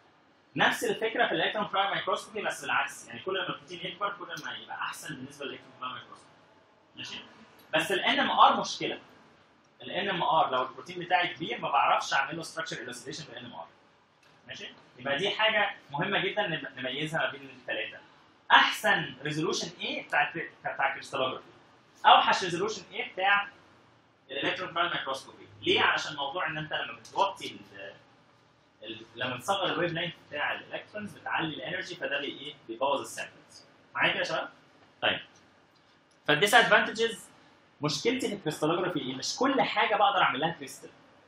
نفس الفكره في الالكترون كرايو مايكروسكوبي بس بالعكس يعني كل ما البروتين يكبر كل ما يبقى احسن بالنسبه للالكترون كرايو مايكروسكوبي ماشي بس الان ام ار مشكله الان ام ار لو البروتين بتاعي كبير ما بعرفش اعمل له ستراكشر ايلوسيديشن بالان ام ار ماشي يبقى دي حاجه مهمه جدا نب- نميزها ما بين الثلاثه احسن ريزولوشن ايه بتاع بتاع كريستالوجرافي اوحش ريزولوشن ايه بتاع الالكترون كرايو مايكروسكوبي ليه علشان موضوع ان انت لما بتوطي ال- ال- لما تصغر الويف لينث بتاع الالكترونز بتعلي الانرجي فده بي ايه بيبوظ السامبلز معايا كده يا شباب طيب فالديس ادفانتجز مشكلتي في الكريستالوجرافي ايه مش كل حاجه بقدر اعمل لها كريستال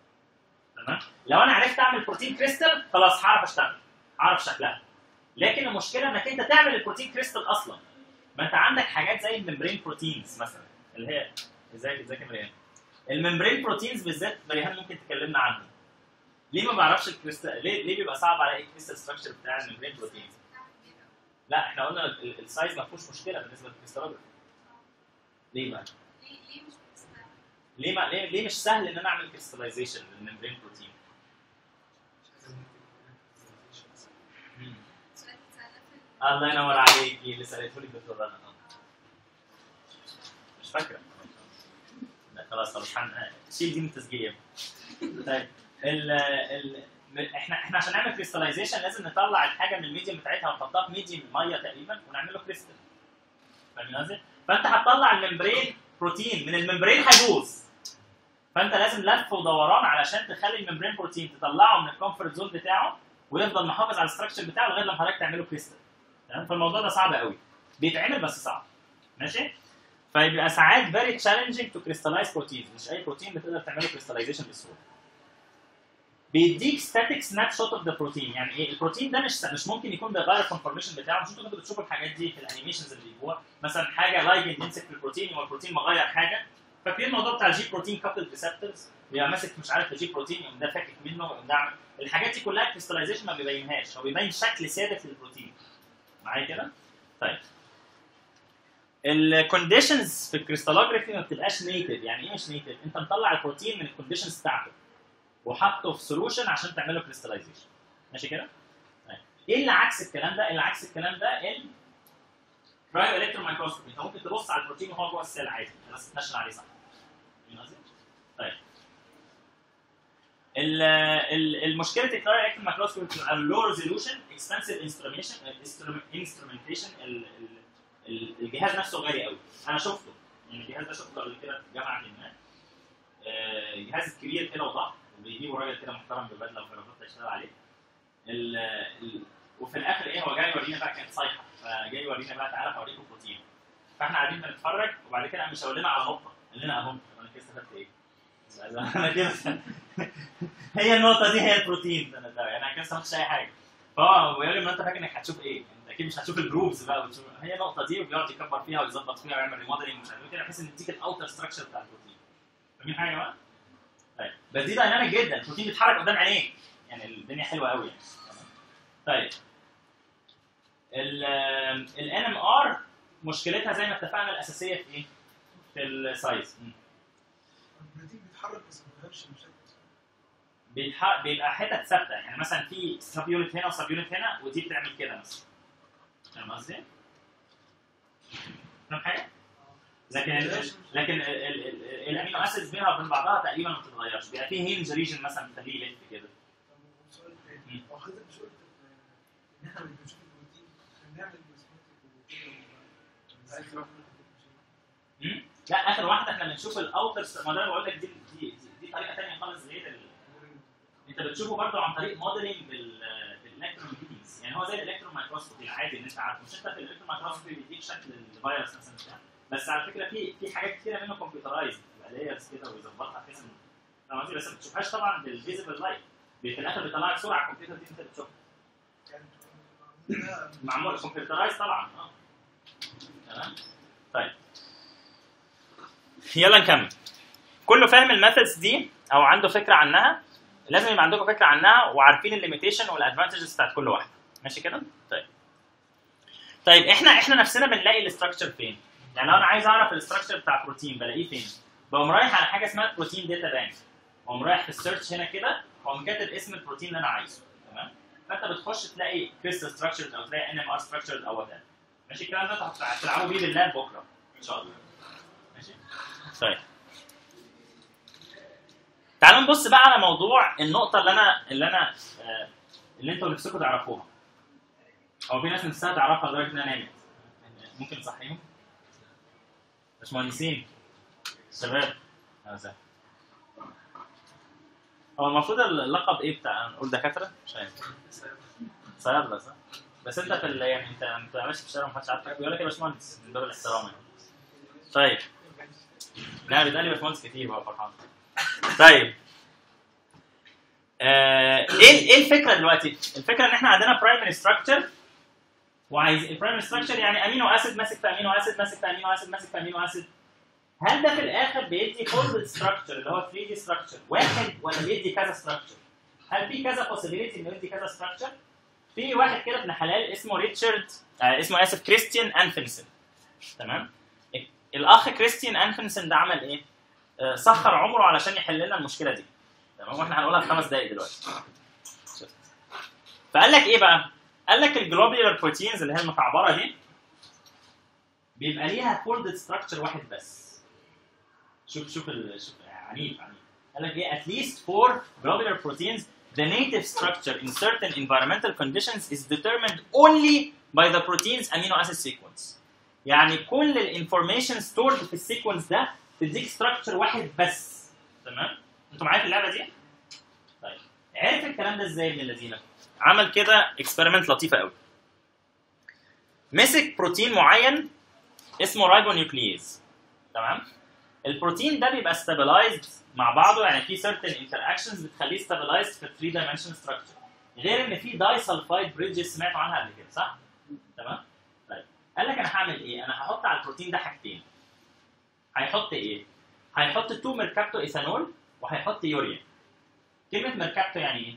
تمام لو انا عرفت اعمل بروتين كريستال خلاص هعرف اشتغل هعرف شكلها لكن المشكله انك انت تعمل البروتين كريستال اصلا ما انت عندك حاجات زي الممبرين بروتينز مثلا اللي هي ازاي ازيك يا مريم الممبرين بروتينز بالذات مريم ممكن تكلمنا عنهم ليه ما بعرفش الكريستال ليه ليه بيبقى صعب على الكريستال ستراكشر بتاع الممبرين بروتينز لا احنا قلنا ال- ال- السايز ما فيهوش مشكله بالنسبه للكريستالوجرافي ليه بقى ليه ليه مش بتستعمل؟ ليه ما ليه, ليه مش سهل ان انا اعمل كريستاليزيشن للممبرين بروتين سؤال اتسألنا في الله ينور عليكي اللي سالته لي الدكتور رنا آه. مش فاكره لا خلاص خلاص حن... شيل دي من التسجيل طيب ال ال احنا احنا عشان نعمل كريستاليزيشن لازم نطلع الحاجه من الميديم بتاعتها ونحطها في ميديم ميه تقريبا ونعمل له كريستال فاهمين قصدي؟ فانت هتطلع الممبرين بروتين من الممبرين هيبوظ فانت لازم لف ودوران علشان تخلي الممبرين بروتين تطلعه من الكومفورت زون بتاعه ويفضل محافظ على الستراكشر بتاعه لغايه لما حضرتك تعمله كريستال تمام فالموضوع ده صعب قوي بيتعمل بس صعب ماشي فيبقى ساعات very challenging to crystallize proteins مش اي بروتين بتقدر تعمله crystallization بسهوله بيديك static snapshot of the protein يعني ايه البروتين ده مش مش ممكن يكون بيغير الكونفورميشن بتاعه مش انتوا كنتوا بتشوفوا الحاجات دي في الانيميشنز اللي بيجوها مثلا حاجه لايجند يمسك في البروتين يبقى البروتين مغير حاجه فاكرين الموضوع بتاع الجي بروتين كابل ريسبتورز بيبقى ماسك مش عارف الجي بروتين يقوم ده فاكك منه ويقوم ده عامل- الحاجات دي كلها كريستاليزيشن ما بيبينهاش هو بيبين شكل ثابت للبروتين معايا كده؟ طيب الكونديشنز في الكريستالوجرافي ما بتبقاش نيتف يعني ايه مش نيتف انت مطلع البروتين من الكونديشنز بتاعته وحاطه في سولوشن عشان تعمل له كريستاليزيشن ماشي كده طيب. ايه اللي عكس الكلام ده اللي عكس الكلام ده ال برايم الكترون مايكروسكوبي انت ممكن تبص على البروتين وهو جوه السيل عادي بس تنشن عليه صح فاهم قصدي؟ طيب ال- ال- المشكله الكلاير الكترون مايكروسكوبي بتبقى لو ريزولوشن اكسبنسيف انسترومنتيشن انسترومنتيشن الجهاز نفسه غالي قوي انا شفته يعني الجهاز ده شفته قبل كده في جامعه ما آه، جهاز كبير كده وضخم وبيجيبوا راجل كده محترم ببدله وكرافته يشتغل عليه ال ال وفي الاخر ايه هو جاي يورينا بقى كانت صيحه فجاي يورينا بقى تعالى هوريكم بروتين فاحنا قاعدين بنتفرج وبعد كده قام مشاور لنا على نقطه قال لنا اهو طب انا كده استفدت ايه؟ انا كده هي النقطه دي هي البروتين انا ده انا كده ما استفدتش اي حاجه فهو بيقول لي ما انت فاكر انك هتشوف ايه؟ انت اكيد مش هتشوف الجروبز بقى وتشوف هي النقطه دي وبيقعد يكبر فيها ويظبط فيها ويعمل ريموديلنج ومش عارف ايه كده بحيث ان تديك الاوتر ستراكشر بتاع البروتين فاهمين حاجه بقى؟ طيب بس دي دايناميك جدا البروتين بيتحرك قدام عينيك يعني الدنيا حلوه قوي يعني تمام؟ طيب ال ان ام ار مشكلتها زي ما اتفقنا الاساسيه في ايه؟ في السايز م. البروتين بيتحرك بس ما بيغيرش بشكل بيتح... بيبقى حتت ثابته يعني مثلا في سب يونت هنا وسب يونت هنا ودي بتعمل كده مثلا فاهم قصدي؟ فاهم حاجه؟ لكن ال... لكن ال... ال... ال... الامينو اسيدز بينها وبين بعضها تقريبا ما بتتغيرش بيبقى في هينج ريجن مثلا بتخليه يلف كده طب سؤال تاني هو حضرتك مش قلت ان احنا لما بنشوف البروتين بنعمل مسكوتك وكده مم؟ لا اخر واحده احنا بنشوف الاوتر ما ده أنا بقول لك دي دي, دي, دي طريقه ثانيه خالص غير ال... انت بتشوفه برضه عن طريق موديلنج بال بالالكترون ميكانيكس يعني هو زي الالكترون مايكروسكوبي العادي اللي انت عارفه مش انت في الالكترون مايكروسكوبي بيديك شكل الفيروس مثلا بتاع بس على فكره في في حاجات كتيره منه كمبيوترايزد بتبقى لايرز كده ويظبطها بحيث ان فاهم قصدي بس ما بتشوفهاش طبعا بالفيزبل لايت في الاخر بيطلع لك صوره على الكمبيوتر دي انت بتشوفها يعني ده معمول كمبيوترايز طبعا اه تمام طيب يلا نكمل كله فاهم الميثودز دي او عنده فكره عنها لازم يبقى عندكم فكره عنها وعارفين الليميتيشن والادفانتجز بتاعت كل واحده ماشي كده طيب طيب احنا احنا نفسنا بنلاقي الاستراكشر فين يعني لو انا عايز اعرف الاستراكشر بتاع بروتين بلاقيه فين بقوم رايح على حاجه اسمها بروتين داتا بانك بقوم رايح في السيرش هنا كده واقوم كاتب اسم البروتين اللي انا عايزه تمام فانت بتخش تلاقي كريستال ستراكشرز او تلاقي ان ام ار ستراكشرز او وات ماشي الكلام ده هتلعبوا بيه باللاب بكره ان شاء الله ماشي طيب تعالوا نبص بقى على موضوع النقطة اللي أنا اللي أنا آه اللي أنتوا نفسكم تعرفوها. هو في ناس نفسها تعرفها لدرجة إنها نامت. ممكن نصحيهم؟ باشمهندسين شباب أهلا وسهلا. هو المفروض اللقب إيه بتاع نقول دكاترة؟ مش عارف. صيادلة صح؟ بس أنت في ال- يعني أنت أنت ماشي في الشارع ومحدش عارفك بيقول لك يا باشمهندس من باب الاحترام يعني. طيب. لا بيتقال لي باشمهندس كتير بقى فرحان. طيب آه، ايه ايه الفكره دلوقتي؟ الفكره ان احنا عندنا برايمري ستراكشر وعايز البرايمري ستراكشر يعني امينو اسيد ماسك في امينو اسيد ماسك في امينو اسيد ماسك في امينو اسيد هل ده في الاخر بيدي فولد ستراكشر اللي هو 3 دي ستراكشر واحد ولا بيدي كذا ستراكشر؟ هل في كذا possibility انه يدي كذا ستراكشر؟ في واحد كده ابن حلال اسمه ريتشارد آه اسمه اسف كريستيان انفنسن تمام؟ الاخ كريستيان انفنسن ده عمل ايه؟ آه، سخر عمره علشان يحل لنا المشكله دي تمام واحنا هنقولها في خمس دقائق دلوقتي شفت. فقال لك ايه بقى؟ قال لك الجلوبيولار بروتينز اللي هي المكعبره دي بيبقى ليها فولدد ستراكشر واحد بس شوف شوف ال... شوف عنيف عنيف قال لك ايه at least four globular proteins the native structure in certain environmental conditions is determined only by the protein's amino acid sequence يعني كل الانفورميشن ستورد في السيكونس ده تديك ستراكشر واحد بس تمام انتوا معايا في اللعبه دي طيب عرف الكلام ده ازاي من الذين عمل كده اكسبيرمنت لطيفه قوي مسك بروتين معين اسمه رايبونيوكليز تمام البروتين ده بيبقى stabilized مع بعضه يعني في certain interactions بتخليه stabilized في 3 dimensional structure غير ان في داي سلفايد بريدجز سمعتوا عنها قبل كده صح؟ تمام؟ طيب قال لك انا هعمل ايه؟ انا هحط على البروتين ده حاجتين هيحط ايه؟ هيحط 2 ميركابتو ايثانول وهيحط يوريا كلمة ميركابتو يعني ايه؟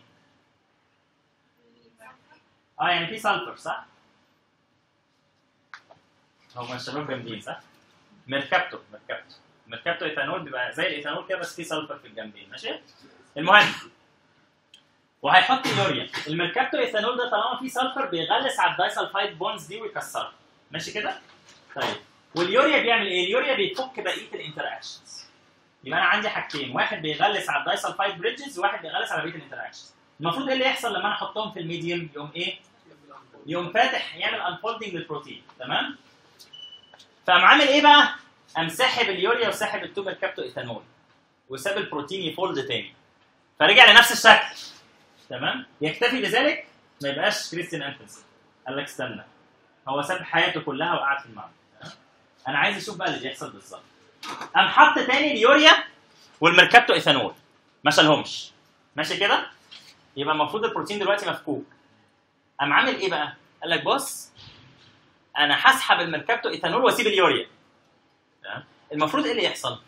اه يعني في سلفر صح؟ هم الشباب جامدين صح؟ ميركابتو ميركابتو ميركابتو ايثانول بيبقى زي الايثانول كده بس فيه سلفر في الجنبين ماشي؟ المهم وهيحط اليوريا الميركابتو ايثانول ده طالما فيه سلفر بيغلس على الدايسلفايد بونز دي ويكسرها ماشي كده؟ طيب واليوريا بيعمل ايه؟ اليوريا بيفك بقيه الانتراكشنز يبقى انا عندي حاجتين واحد بيغلس على الدايسلفايد بريدجز وواحد بيغلس على بقيه الانتراكشنز المفروض ايه اللي يحصل لما انا احطهم في الميديوم يقوم ايه؟ يقوم فاتح يعمل انفولدنج للبروتين تمام؟ فقام عامل ايه بقى؟ قام ساحب اليوريا وساحب التوبر كابتو ايثانول وساب البروتين يفولد تاني فرجع لنفس الشكل تمام؟ يكتفي بذلك ما يبقاش كريستيان انفنسي قال لك استنى هو ساب حياته كلها وقعد في المعمل تمام؟ انا عايز اشوف بقى اللي بيحصل بالظبط قام حط تاني اليوريا والميركابتو ايثانول ما شالهمش ماشي كده؟ يبقى المفروض البروتين دلوقتي مفكوك قام عامل ايه بقى؟ قال لك بص انا هسحب الميركابتو ايثانول واسيب اليوريا تمام؟ المفروض ايه اللي يحصل؟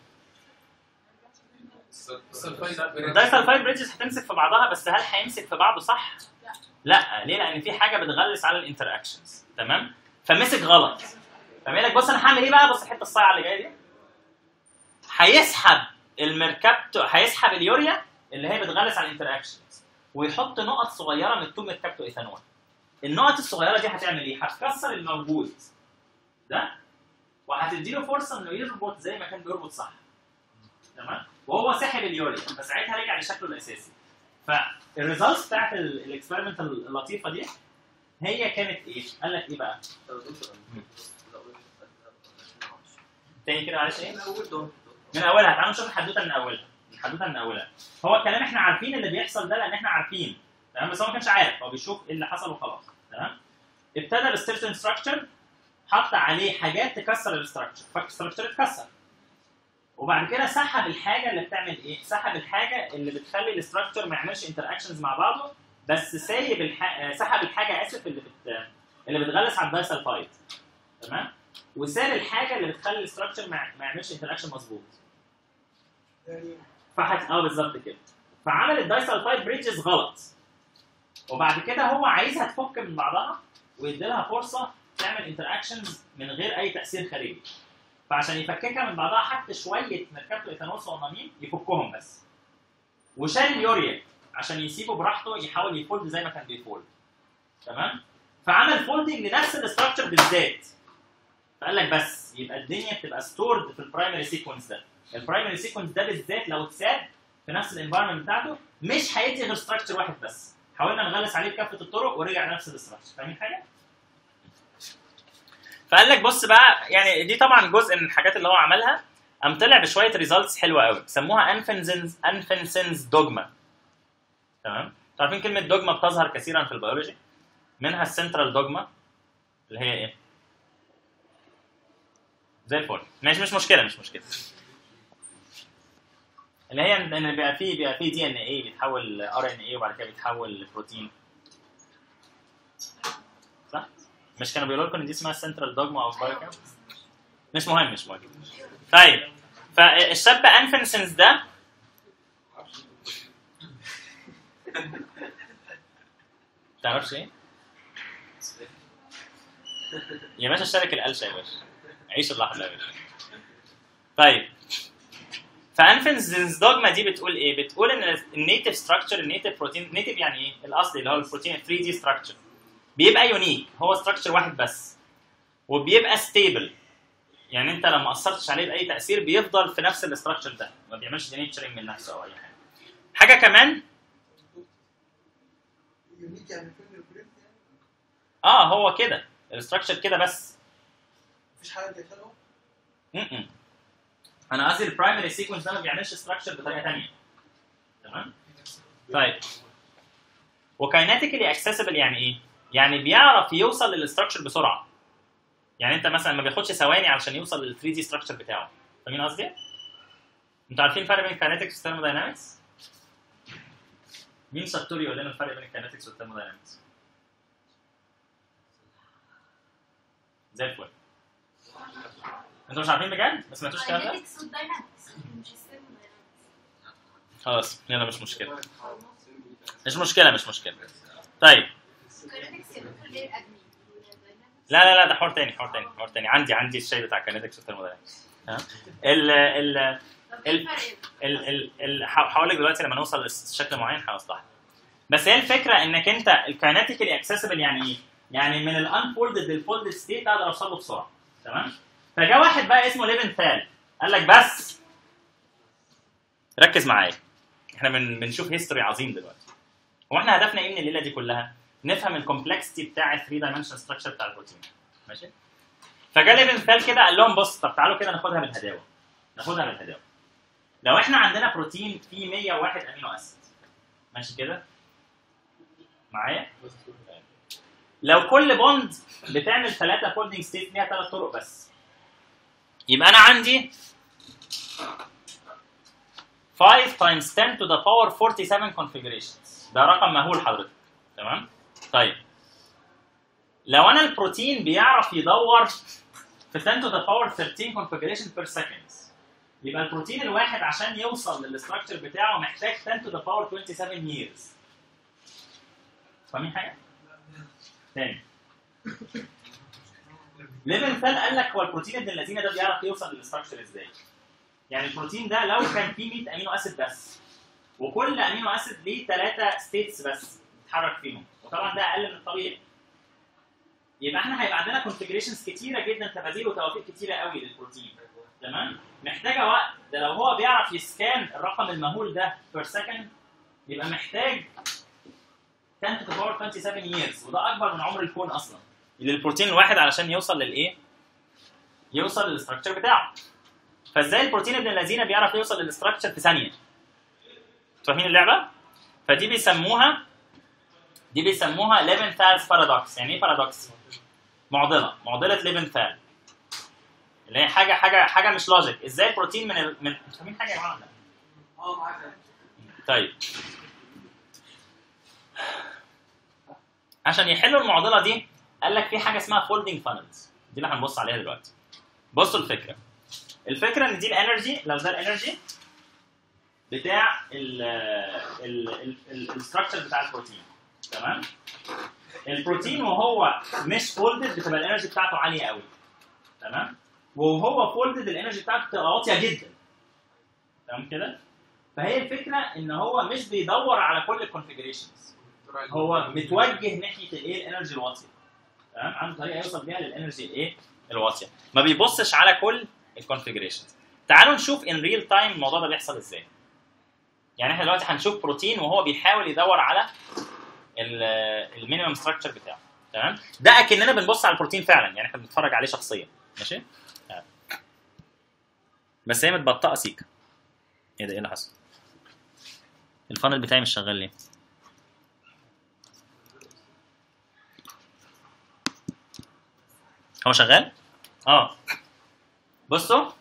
الدايسلفايد بريدجز هتمسك في بعضها بس هل هيمسك في بعضه صح؟ لا. لا ليه؟ لان في حاجه بتغلس على الانتراكشنز تمام؟ فمسك غلط فقال لك بص انا هعمل ايه بقى؟ بص الحته الصايعه اللي جايه دي هيسحب الميركابتو هيسحب اليوريا اللي هي بتغلس على الانتراكشنز ويحط نقط صغيره من التو ميركابتو ايثانول النقط الصغيره دي هتعمل ايه؟ هتكسر الموجود ده وهتدي له فرصه انه يربط زي ما كان بيربط صح تمام وهو سحب اليوريا فساعتها رجع لشكله الاساسي فالريزلتس بتاعت الاكسبيرمنت اللطيفه دي هي كانت ايه؟ قال لك ايه بقى؟ طب يا دكتور أنا بس لو قلت تاني كده معلش ايه؟ من اول دور من اولها تعالوا نشوف الحدوته من اولها الحدوته من اولها هو الكلام احنا عارفين اللي بيحصل ده لان احنا عارفين تمام بس هو ما كانش عارف هو بيشوف ايه اللي حصل وخلاص تمام ابتدى بالستيرتون ستراكشر حط عليه حاجات تكسر الاستراكشر فالاستراكشر اتكسر وبعد كده سحب الحاجه اللي بتعمل ايه؟ سحب الحاجه اللي بتخلي الاستراكشر ما يعملش انتراكشنز مع بعضه بس سايب الح... سحب الحاجه اسف اللي بت... اللي بتغلس على الدايسلفايد تمام؟ وساب الحاجه اللي بتخلي الاستراكشر ما ما يعملش انتراكشن مظبوط يعني فحت اه بالظبط كده فعمل الدايسلفايد بريدجز غلط وبعد كده هو عايزها تفك من بعضها ويدي لها فرصه تعمل انتراكشنز من غير اي تاثير خارجي فعشان يفككها من بعضها حط شويه ميركابتو ايثانول صغننين يفكهم بس وشال اليوريا عشان يسيبه براحته يحاول يفولد زي ما كان بيفولد تمام فعمل فولدنج لنفس الاستراكشر بالذات فقال لك بس يبقى الدنيا بتبقى ستورد في البرايمري سيكونس ده البرايمري سيكونس ده بالذات لو اتساب في نفس الانفايرمنت بتاعته مش هيدي غير ستراكشر واحد بس حاولنا نغلس عليه بكافه الطرق ورجع نفس الاستراكشر فاهمين حاجه؟ فقال لك بص بقى يعني دي طبعا جزء من الحاجات اللي هو عملها قام طلع بشويه ريزلتس حلوه قوي سموها انفنسنز انفنسنز دوجما تمام انتوا عارفين كلمه دوجما بتظهر كثيرا في البيولوجي منها السنترال دوجما اللي هي ايه؟ زي الفل ماشي مش مشكله مش مشكله اللي هي ان بيبقى فيه بيبقى فيه دي ان اي بيتحول ار ان اي وبعد كده بيتحول لبروتين صح؟ مش كانوا بيقولوا لكم ان دي اسمها سنترال دوجما اوف بايوكيم؟ مش مهم مش مهم طيب فالشاب انفنسنس ده تعرفش ايه؟ يا باشا اشترك القلشه يا باشا عيش اللحظه يا باشا طيب فانفنسنس دوجما دي بتقول ايه؟ بتقول ان النيتف ستراكشر النيتف بروتين نيتف يعني ايه؟ الاصلي اللي هو البروتين 3 دي ستراكشر بيبقى يونيك هو ستراكشر واحد بس وبيبقى ستيبل يعني انت لو ما اثرتش عليه باي تاثير بيفضل في نفس الاستراكشر ده ما بيعملش دينيتشرنج من نفسه او اي حاجه حاجه كمان يونيك يعني فين البريد يعني اه هو كده الاستراكشر كده بس مفيش حاجه داخله م-م. انا قصدي البرايمري سيكونس ده ما بيعملش ستراكشر بطريقه ثانيه تمام طيب وكايناتيكلي اكسسبل يعني ايه؟ يعني بيعرف يوصل للاستراكشر بسرعه يعني انت مثلا ما بياخدش ثواني علشان يوصل لل 3 دي ستراكشر بتاعه فاهمين قصدي؟ انتوا عارفين الفرق بين الكايناتكس والثيرموداينامكس؟ مين شطور يقول لنا الفرق بين الكايناتكس والثيرموداينامكس؟ زي الفل انتوا مش عارفين بجد؟ ما سمعتوش الكلام ده؟ Kinetics والداينامكس مش الثيرموداينامكس خلاص يلا مش مشكله مش مشكله مش مشكله طيب Kinetics يا دكتور غير admin لا لا لا ده حوار تاني حوار تاني حوار تاني عندي عندي الشاي بتاع كينيتكس والثيرموداينامكس ها ال ال طب ال- ايه الفرق؟ ال ال ال هقول لك دلوقتي لما نوصل لشكل معين هوضحها بس هي الفكره انك انت الكايناتيكالي اكسسبل يعني ايه؟ يعني من الانفولدد للفولدد ستيت اقدر اوصل له بسرعه تمام؟ فجاء واحد بقى اسمه ليفن ثال قال لك بس ركز معايا احنا بن بنشوف هيستوري عظيم دلوقتي هو احنا هدفنا ايه من الليله دي كلها؟ نفهم الكومبلكسيتي بتاع ال 3 دايمنشن ستراكشر بتاع البروتين ماشي؟ فجاء ليفن ثال كده قال لهم بص طب تعالوا كده ناخدها بالهداوه ناخدها بالهداوه لو احنا عندنا بروتين فيه 101 امينو اسيد ماشي كده معايا لو كل بوند بتعمل ثلاثة فولدنج ستيت ليها ثلاث طرق بس يبقى انا عندي 5 times 10 to the power 47 configurations ده رقم مهول حضرتك تمام طيب لو انا البروتين بيعرف يدور في 10 to the power 13 configuration per second يبقى البروتين الواحد عشان يوصل للاستراكشر بتاعه محتاج 10 to the power 27 years فاهمين حاجه؟ تاني ليفن فال قال لك هو البروتين ابن الذين ده بيعرف يوصل للاستراكشر ازاي؟ يعني البروتين ده لو كان فيه 100 امينو اسيد بس وكل امينو اسيد ليه ثلاثه ستيتس بس بيتحرك فيهم وطبعا ده اقل من الطبيعي يبقى احنا هيبقى عندنا كونفجريشنز كتيره جدا تفاصيل وتوافيق كتيره قوي للبروتين تمام محتاجه وقت ده لو هو بيعرف يسكان الرقم المهول ده بير سكند يبقى محتاج 10 to the power 27 years وده اكبر من عمر الكون اصلا للبروتين الواحد علشان يوصل للايه؟ يوصل للاستراكشر بتاعه فازاي البروتين ابن الذين بيعرف يوصل للاستراكشر في ثانيه؟ فاهمين اللعبه؟ فدي بيسموها دي بيسموها ليفنثالز بارادوكس يعني ايه بارادوكس؟ معضله معضله ليفنثال اللي هي حاجه حاجه حاجه مش لوجيك ازاي البروتين من ال... من انتوا فاهمين حاجه يا جماعه ولا لا؟ اه معاك طيب عشان يحلوا المعضله دي قال لك في حاجه اسمها فولدنج فانلز دي اللي هنبص عليها دلوقتي بصوا الفكره الفكره ان دي الانرجي لو ده الانرجي بتاع الستراكشر بتاع البروتين تمام البروتين وهو مش فولدد بتبقى الانرجي بتاعته عاليه قوي تمام وهو فولدد الانرجي بتاعته بتبقى واطيه جدا تمام كده فهي الفكره ان هو مش بيدور على كل الكونفجريشنز هو متوجه ناحيه الايه الانرجي الواطيه تمام عنده طريقه يوصل بيها للانرجي الايه الواطيه ما بيبصش على كل الكونفجريشنز تعالوا نشوف ان ريل تايم الموضوع ده بيحصل ازاي يعني احنا دلوقتي هنشوف بروتين وهو بيحاول يدور على المينيمم ستراكشر بتاعه تمام ده اكننا بنبص على البروتين فعلا يعني احنا بنتفرج عليه شخصيا ماشي تمام. بس هي متبطئه سيكا ايه ده ايه اللي حصل الفانل بتاعي مش شغال ليه هو شغال اه بصوا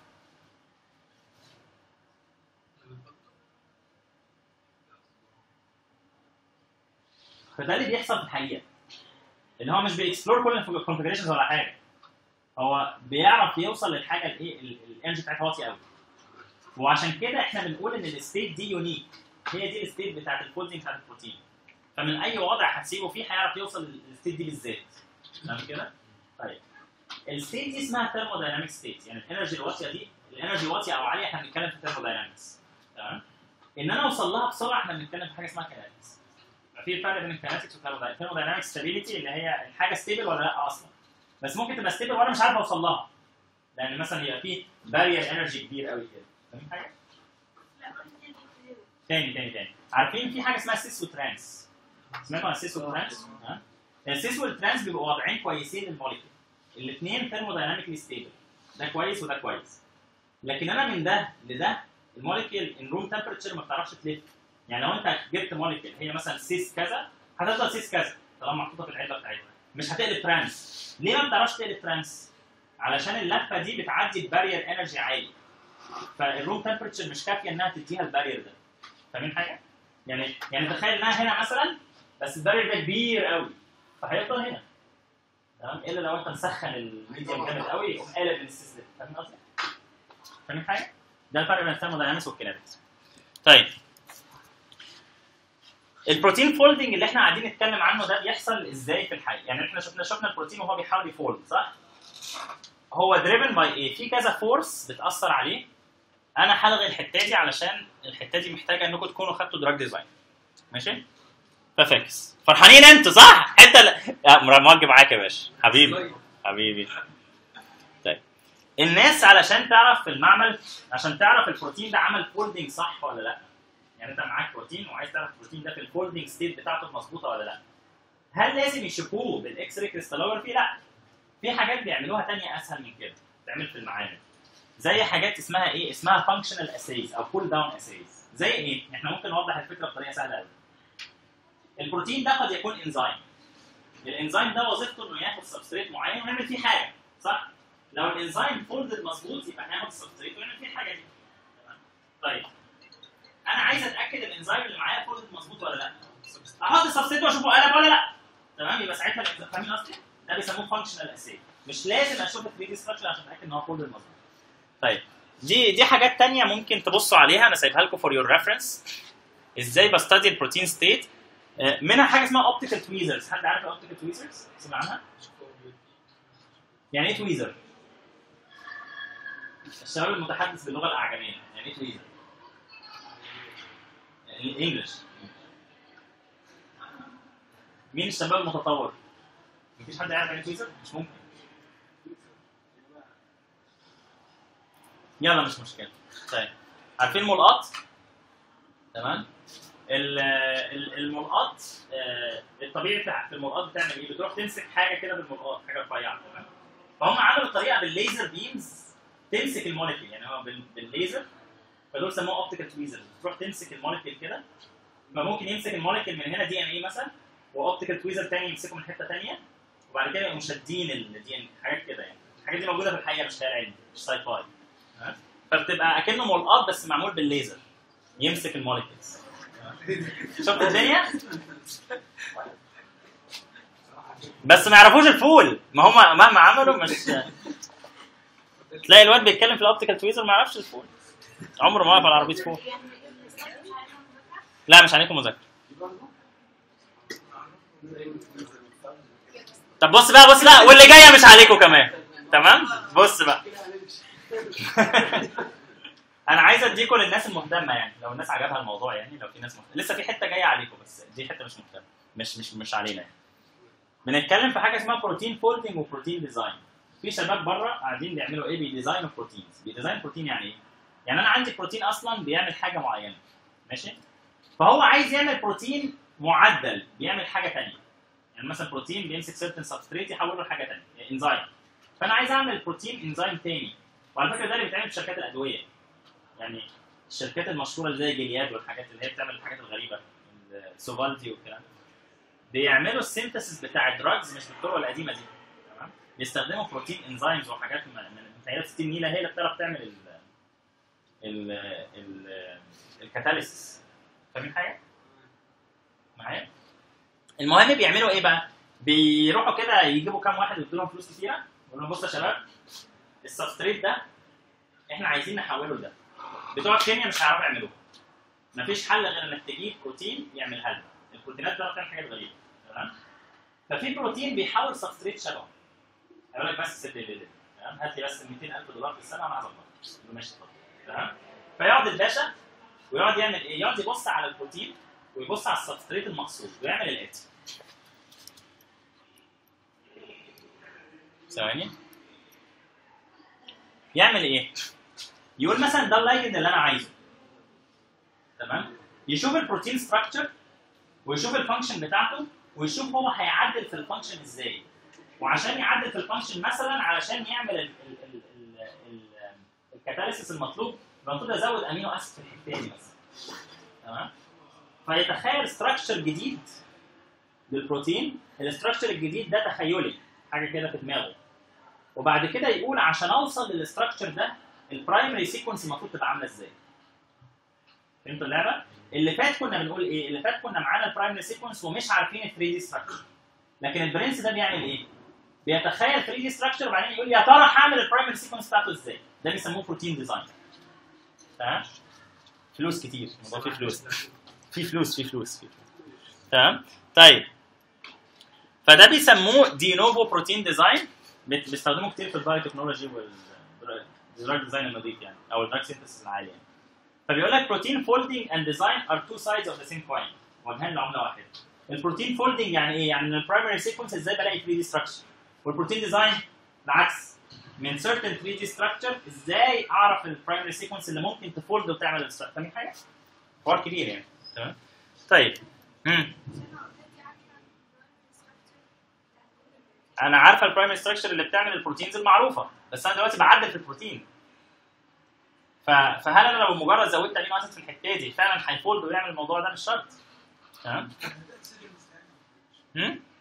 فده اللي بيحصل في الحقيقه ان هو مش بيكسبلور كل الكونفجريشنز ولا حاجه هو بيعرف يوصل للحاجه الايه الانرجي بتاعتها واطيه قوي وعشان كده احنا بنقول ان الستيت دي يونيك هي دي الستيت بتاعت الفولدنج بتاعت البروتين فمن اي وضع هتسيبه فيه هيعرف يوصل للستيت دي بالذات تمام كده؟ طيب الستيت دي اسمها ثيرمودايناميك ستيت يعني الانرجي الواطيه دي الانرجي واطيه او عاليه احنا بنتكلم في ثيرموداينامكس تمام ان انا اوصل لها بسرعه احنا بنتكلم في حاجه اسمها كينetics في فرق بين الكينetics والثيرموداينامكس الثيرموداينامكس ستابيليتي اللي هي الحاجه ستيبل ولا لا اصلا بس ممكن تبقى ستيبل وانا مش عارف اوصل لها لان مثلا يبقى في بارير انرجي كبير قوي كده فاهم حاجه؟ لا ما هي دي تاني تاني تاني عارفين في حاجه اسمها سيس وترانس سمعتوا عن السيس والترانس؟ ها؟ السيس والترانس بيبقوا وضعين كويسين للموليكيول الاثنين ثيرمودايناميكلي ستيبل ده كويس وده كويس لكن انا من ده لده الموليكيول ان روم تمبرتشر ما بتعرفش تلف يعني لو انت جبت موليكيول هي مثلا سيس كذا هتفضل سيس كذا طالما محطوطه في العده بتاعتها مش هتقلب ترانس ليه ما بتعرفش تقلب ترانس؟ علشان اللفه دي بتعدي ببارير انرجي عالي فالروم تمبرتشر مش كافيه انها تديها البارير ده فاهمين حاجه؟ يعني يعني تخيل انها هنا مثلا بس البارير ده كبير قوي فهيفضل هنا تمام الا لو انت مسخن الميديم جامد قوي يقوم قالب من السيستم فاهم قصدي؟ فاهمين حاجه؟ ده الفرق بين الثيرموداينامكس والكينetics طيب البروتين فولدنج اللي احنا قاعدين نتكلم عنه ده بيحصل ازاي في الحقيقه يعني احنا شفنا شفنا البروتين وهو بيحاول يفولد صح هو دريفن باي ايه في كذا فورس بتاثر عليه انا هلغي الحته دي علشان الحته دي محتاجه انكم تكونوا خدتوا دراج ديزاين ماشي ففاكس فرحانين انتوا صح حته ل... يا موجه معاك يا باشا حبيبي حبيبي طيب الناس علشان تعرف في المعمل عشان تعرف البروتين ده عمل فولدنج صح ولا لا يعني انت معاك بروتين وعايز تعرف البروتين ده في الفولدنج ستيت بتاعته مظبوطه ولا لا هل لازم يشوفوه بالاكس راي كريستالوجرافي لا في حاجات بيعملوها تانية اسهل من كده تعمل في المعامل زي حاجات اسمها ايه اسمها فانكشنال اسيز او كول داون اسيز زي ايه احنا ممكن نوضح الفكره بطريقه سهله قوي البروتين ده قد يكون انزيم الانزيم ده وظيفته انه ياخد سبستريت معين ويعمل فيه حاجه صح لو الانزيم فولدد مظبوط يبقى هياخد السبستريت ويعمل فيه الحاجه دي تمام؟ طيب انا عايز اتاكد الانزيم اللي معايا فولدد مظبوط ولا لا احط السبستريت واشوفه قلب ولا لا تمام يبقى ساعتها الإنزيم- فاهمين قصدي ده بيسموه فانكشنال اسي مش لازم اشوف ال 3 دي ستراكشر عشان اتاكد ان هو فولدد مظبوط طيب دي دي حاجات تانية ممكن تبصوا عليها انا سايبها لكم فور يور ريفرنس ازاي بستدي البروتين ستيت منها حاجه اسمها اوبتيكال تويزرز حد عارف الاوبتيكال تويزرز سمع عنها يعني ايه تويزر الشباب المتحدث باللغه الاعجميه يعني ايه تويزر الانجلش مين الشباب المتطور مفيش حد يعرف يعني ايه تويزر مش ممكن يلا مش مشكله طيب عارفين ملقط تمام ال- ال- الملقط آه، الطبيعي بتاع في الملقط بتعمل ايه؟ بتروح تمسك حاجه كده بالملقط حاجه رفيعه تمام فهم عملوا الطريقه بالليزر بيمز تمسك الموليكيول يعني هو بال- بالليزر فدول سموه اوبتيكال تويزر تروح تمسك الموليكيول كده فممكن يمسك الموليكيول من هنا دي ان ايه مثلا واوبتيكال تويزر تاني يمسكه من حته تانيه وبعد كده يقوموا شادين الدي ان حاجات كده يعني الحاجات دي موجوده في الحقيقه مش خيال علمي مش ساي فاي تمام؟ فبتبقى اكنه ملقط بس معمول بالليزر يمسك الموليكيولز شفت الدنيا؟ بس ما يعرفوش الفول ما هم مهما عملوا مش تلاقي الواد بيتكلم في الاوبتيكال تويزر ما يعرفش الفول عمره ما وقف على عربيه فول يعني الإسلام مش عليها مذاكرة؟ لا مش عليكم مذاكره طب بص بقى بص لا واللي جايه مش عليكم كمان تمام بص بقى انا عايز اديكم للناس المهتمه يعني لو الناس عجبها الموضوع يعني لو في ناس مهتمة. لسه في حته جايه عليكم بس دي حته مش مهتمه مش مش مش علينا يعني بنتكلم في حاجه اسمها بروتين فولدنج وبروتين ديزاين في شباب بره قاعدين بيعملوا ايه بيديزاينوا بروتينز بيديزاين بروتين يعني ايه يعني انا عندي بروتين اصلا بيعمل حاجه معينه ماشي فهو عايز يعمل بروتين معدل بيعمل حاجه ثانيه يعني مثلا بروتين بيمسك سيرتن سبستريت يحوله لحاجه ثانيه انزيم فانا عايز اعمل بروتين انزيم ثاني وعلى فكره ده اللي بيتعمل في شركات الادويه يعني الشركات المشهوره اللي زي جلياد والحاجات اللي هي بتعمل الحاجات الغريبه سوفالدي والكلام ده بيعملوا السينثيسيس بتاع الدراجز مش بالطرق القديمه دي تمام بيستخدموا بروتين انزيمز وحاجات من من متهيألي 60 نيله هي اللي بتعرف تعمل ال ال ال الكاتاليسيس فاهمين حاجه؟ معايا؟ المهم بيعملوا ايه بقى؟ بيروحوا كده يجيبوا كام واحد ويدوا لهم فلوس كتيره يقول لهم بصوا يا شباب السبستريت ده احنا عايزين نحوله لده بتوع الكيمياء مش هيعرفوا يعملوها مفيش حل غير انك تجيب بروتين يعملها لنا البروتينات بتعرف تعمل حاجات غريبه تمام ففي بروتين بيحول سبستريت شبهه هيقول لك بس سيب لي الليل. تمام هات لي بس 200000 دولار في السنه وانا هظبطك يقول له ماشي اتفضل تمام فيقعد الباشا ويقعد يعمل ايه؟ يقعد يبص على البروتين ويبص على السبستريت المقصود ويعمل الاتي ثواني يعمل ايه؟ يقول مثلا ده اللايجند اللي انا عايزه تمام يشوف البروتين ستراكشر ويشوف الفانكشن بتاعته ويشوف هو هيعدل في الفانكشن ازاي وعشان يعدل في الفانكشن مثلا علشان يعمل ال ال ال ال ال الكاتاليسيس المطلوب يبقى المفروض ازود امينو اسيد في الحته دي مثلا تمام فيتخيل ستراكشر جديد للبروتين الاستراكشر الجديد ده تخيلي حاجه كده في دماغه وبعد كده يقول عشان اوصل للاستراكشر ده البرايمري سيكونس المفروض تبقى عامله ازاي فهمتوا اللعبه؟ اللي فات كنا بنقول ايه؟ اللي فات كنا معانا البرايمري سيكونس ومش عارفين ال 3 دي ستراكشر لكن البرنس ده بيعمل ايه؟ بيتخيل 3 دي ستراكشر وبعدين يقول يا ترى هعمل البرايمري سيكونس بتاعته ازاي؟ ده بيسموه بروتين ديزاين تمام؟ فلوس كتير الموضوع فيه فلوس في فلوس في فلوس في فلوس تمام طيب فده بيسموه دي نوفو بروتين ديزاين بيستخدموه كتير في البايو تكنولوجي والدراج ديزاين النظيف يعني او الدراج سينثيسيس العالي يعني فبيقول لك بروتين فولدنج اند ديزاين ار تو سايدز اوف ذا سيم كوين وجهين لعمله واحده البروتين فولدنج يعني ايه؟ يعني البرايمري سيكونس ازاي بلاقي 3 دي ستراكشر والبروتين ديزاين العكس من certain 3 دي ستراكشر ازاي اعرف البرايمري سيكونس اللي ممكن تفولد وتعمل الستراكشر فاهمين حاجه؟ حوار كبير يعني تمام طيب امم انا عارفه البرايمري ستراكشر اللي بتعمل البروتينز المعروفه بس انا دلوقتي بعدل في البروتين ف... فهل انا لو مجرد زودت امينو اسيد في الحته دي فعلا هيفولد ويعمل الموضوع ده مش شرط تمام هم؟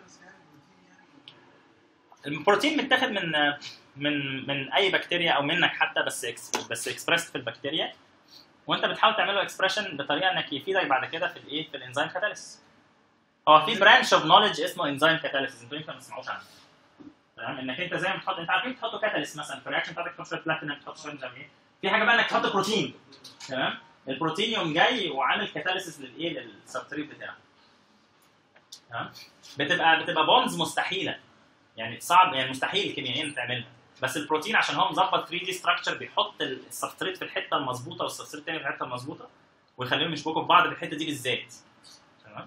البروتين متاخد من من من اي بكتيريا او منك حتى بس اكس بس اكسبرست في البكتيريا وانت بتحاول تعمله اكسبريشن بطريقه انك يفيدك بعد كده في الايه في الانزيم كاتاليسيس هو في برانش اوف نولج اسمه انزيم كاتاليسيس انتوا يمكن ما تسمعوش عنه تمام انك انت زي ما بتحط انت عارفين تحطوا كاتاليست مثلا في الرياكشن بتاعتك تحط شويه بلاتينم تحط شويه مش عارف ايه في حاجه بقى انك تحط بروتين تمام البروتين يوم جاي وعامل كاتاليسيس للايه للسبستريت بتاعه تمام بتبقى بتبقى بونز مستحيله يعني صعب يعني مستحيل كيميائيا تعملها بس البروتين عشان هو مظبط 3 دي ستراكشر بيحط السبستريت في الحته المظبوطه والسبستريت الثاني في الحته المظبوطه ويخليهم يشبكوا في بعض في الحته دي بالذات تمام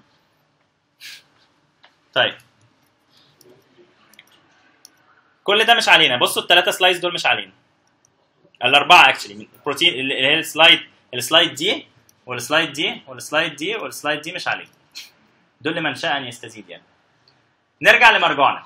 طيب كل ده مش علينا بصوا الثلاثه سلايدز دول مش علينا الاربعه اكشلي البروتين اللي هي السلايد السلايد دي والسلايد دي والسلايد دي والسلايد دي مش علينا دول لمن شاء ان يستزيد يعني نرجع لمرجعنا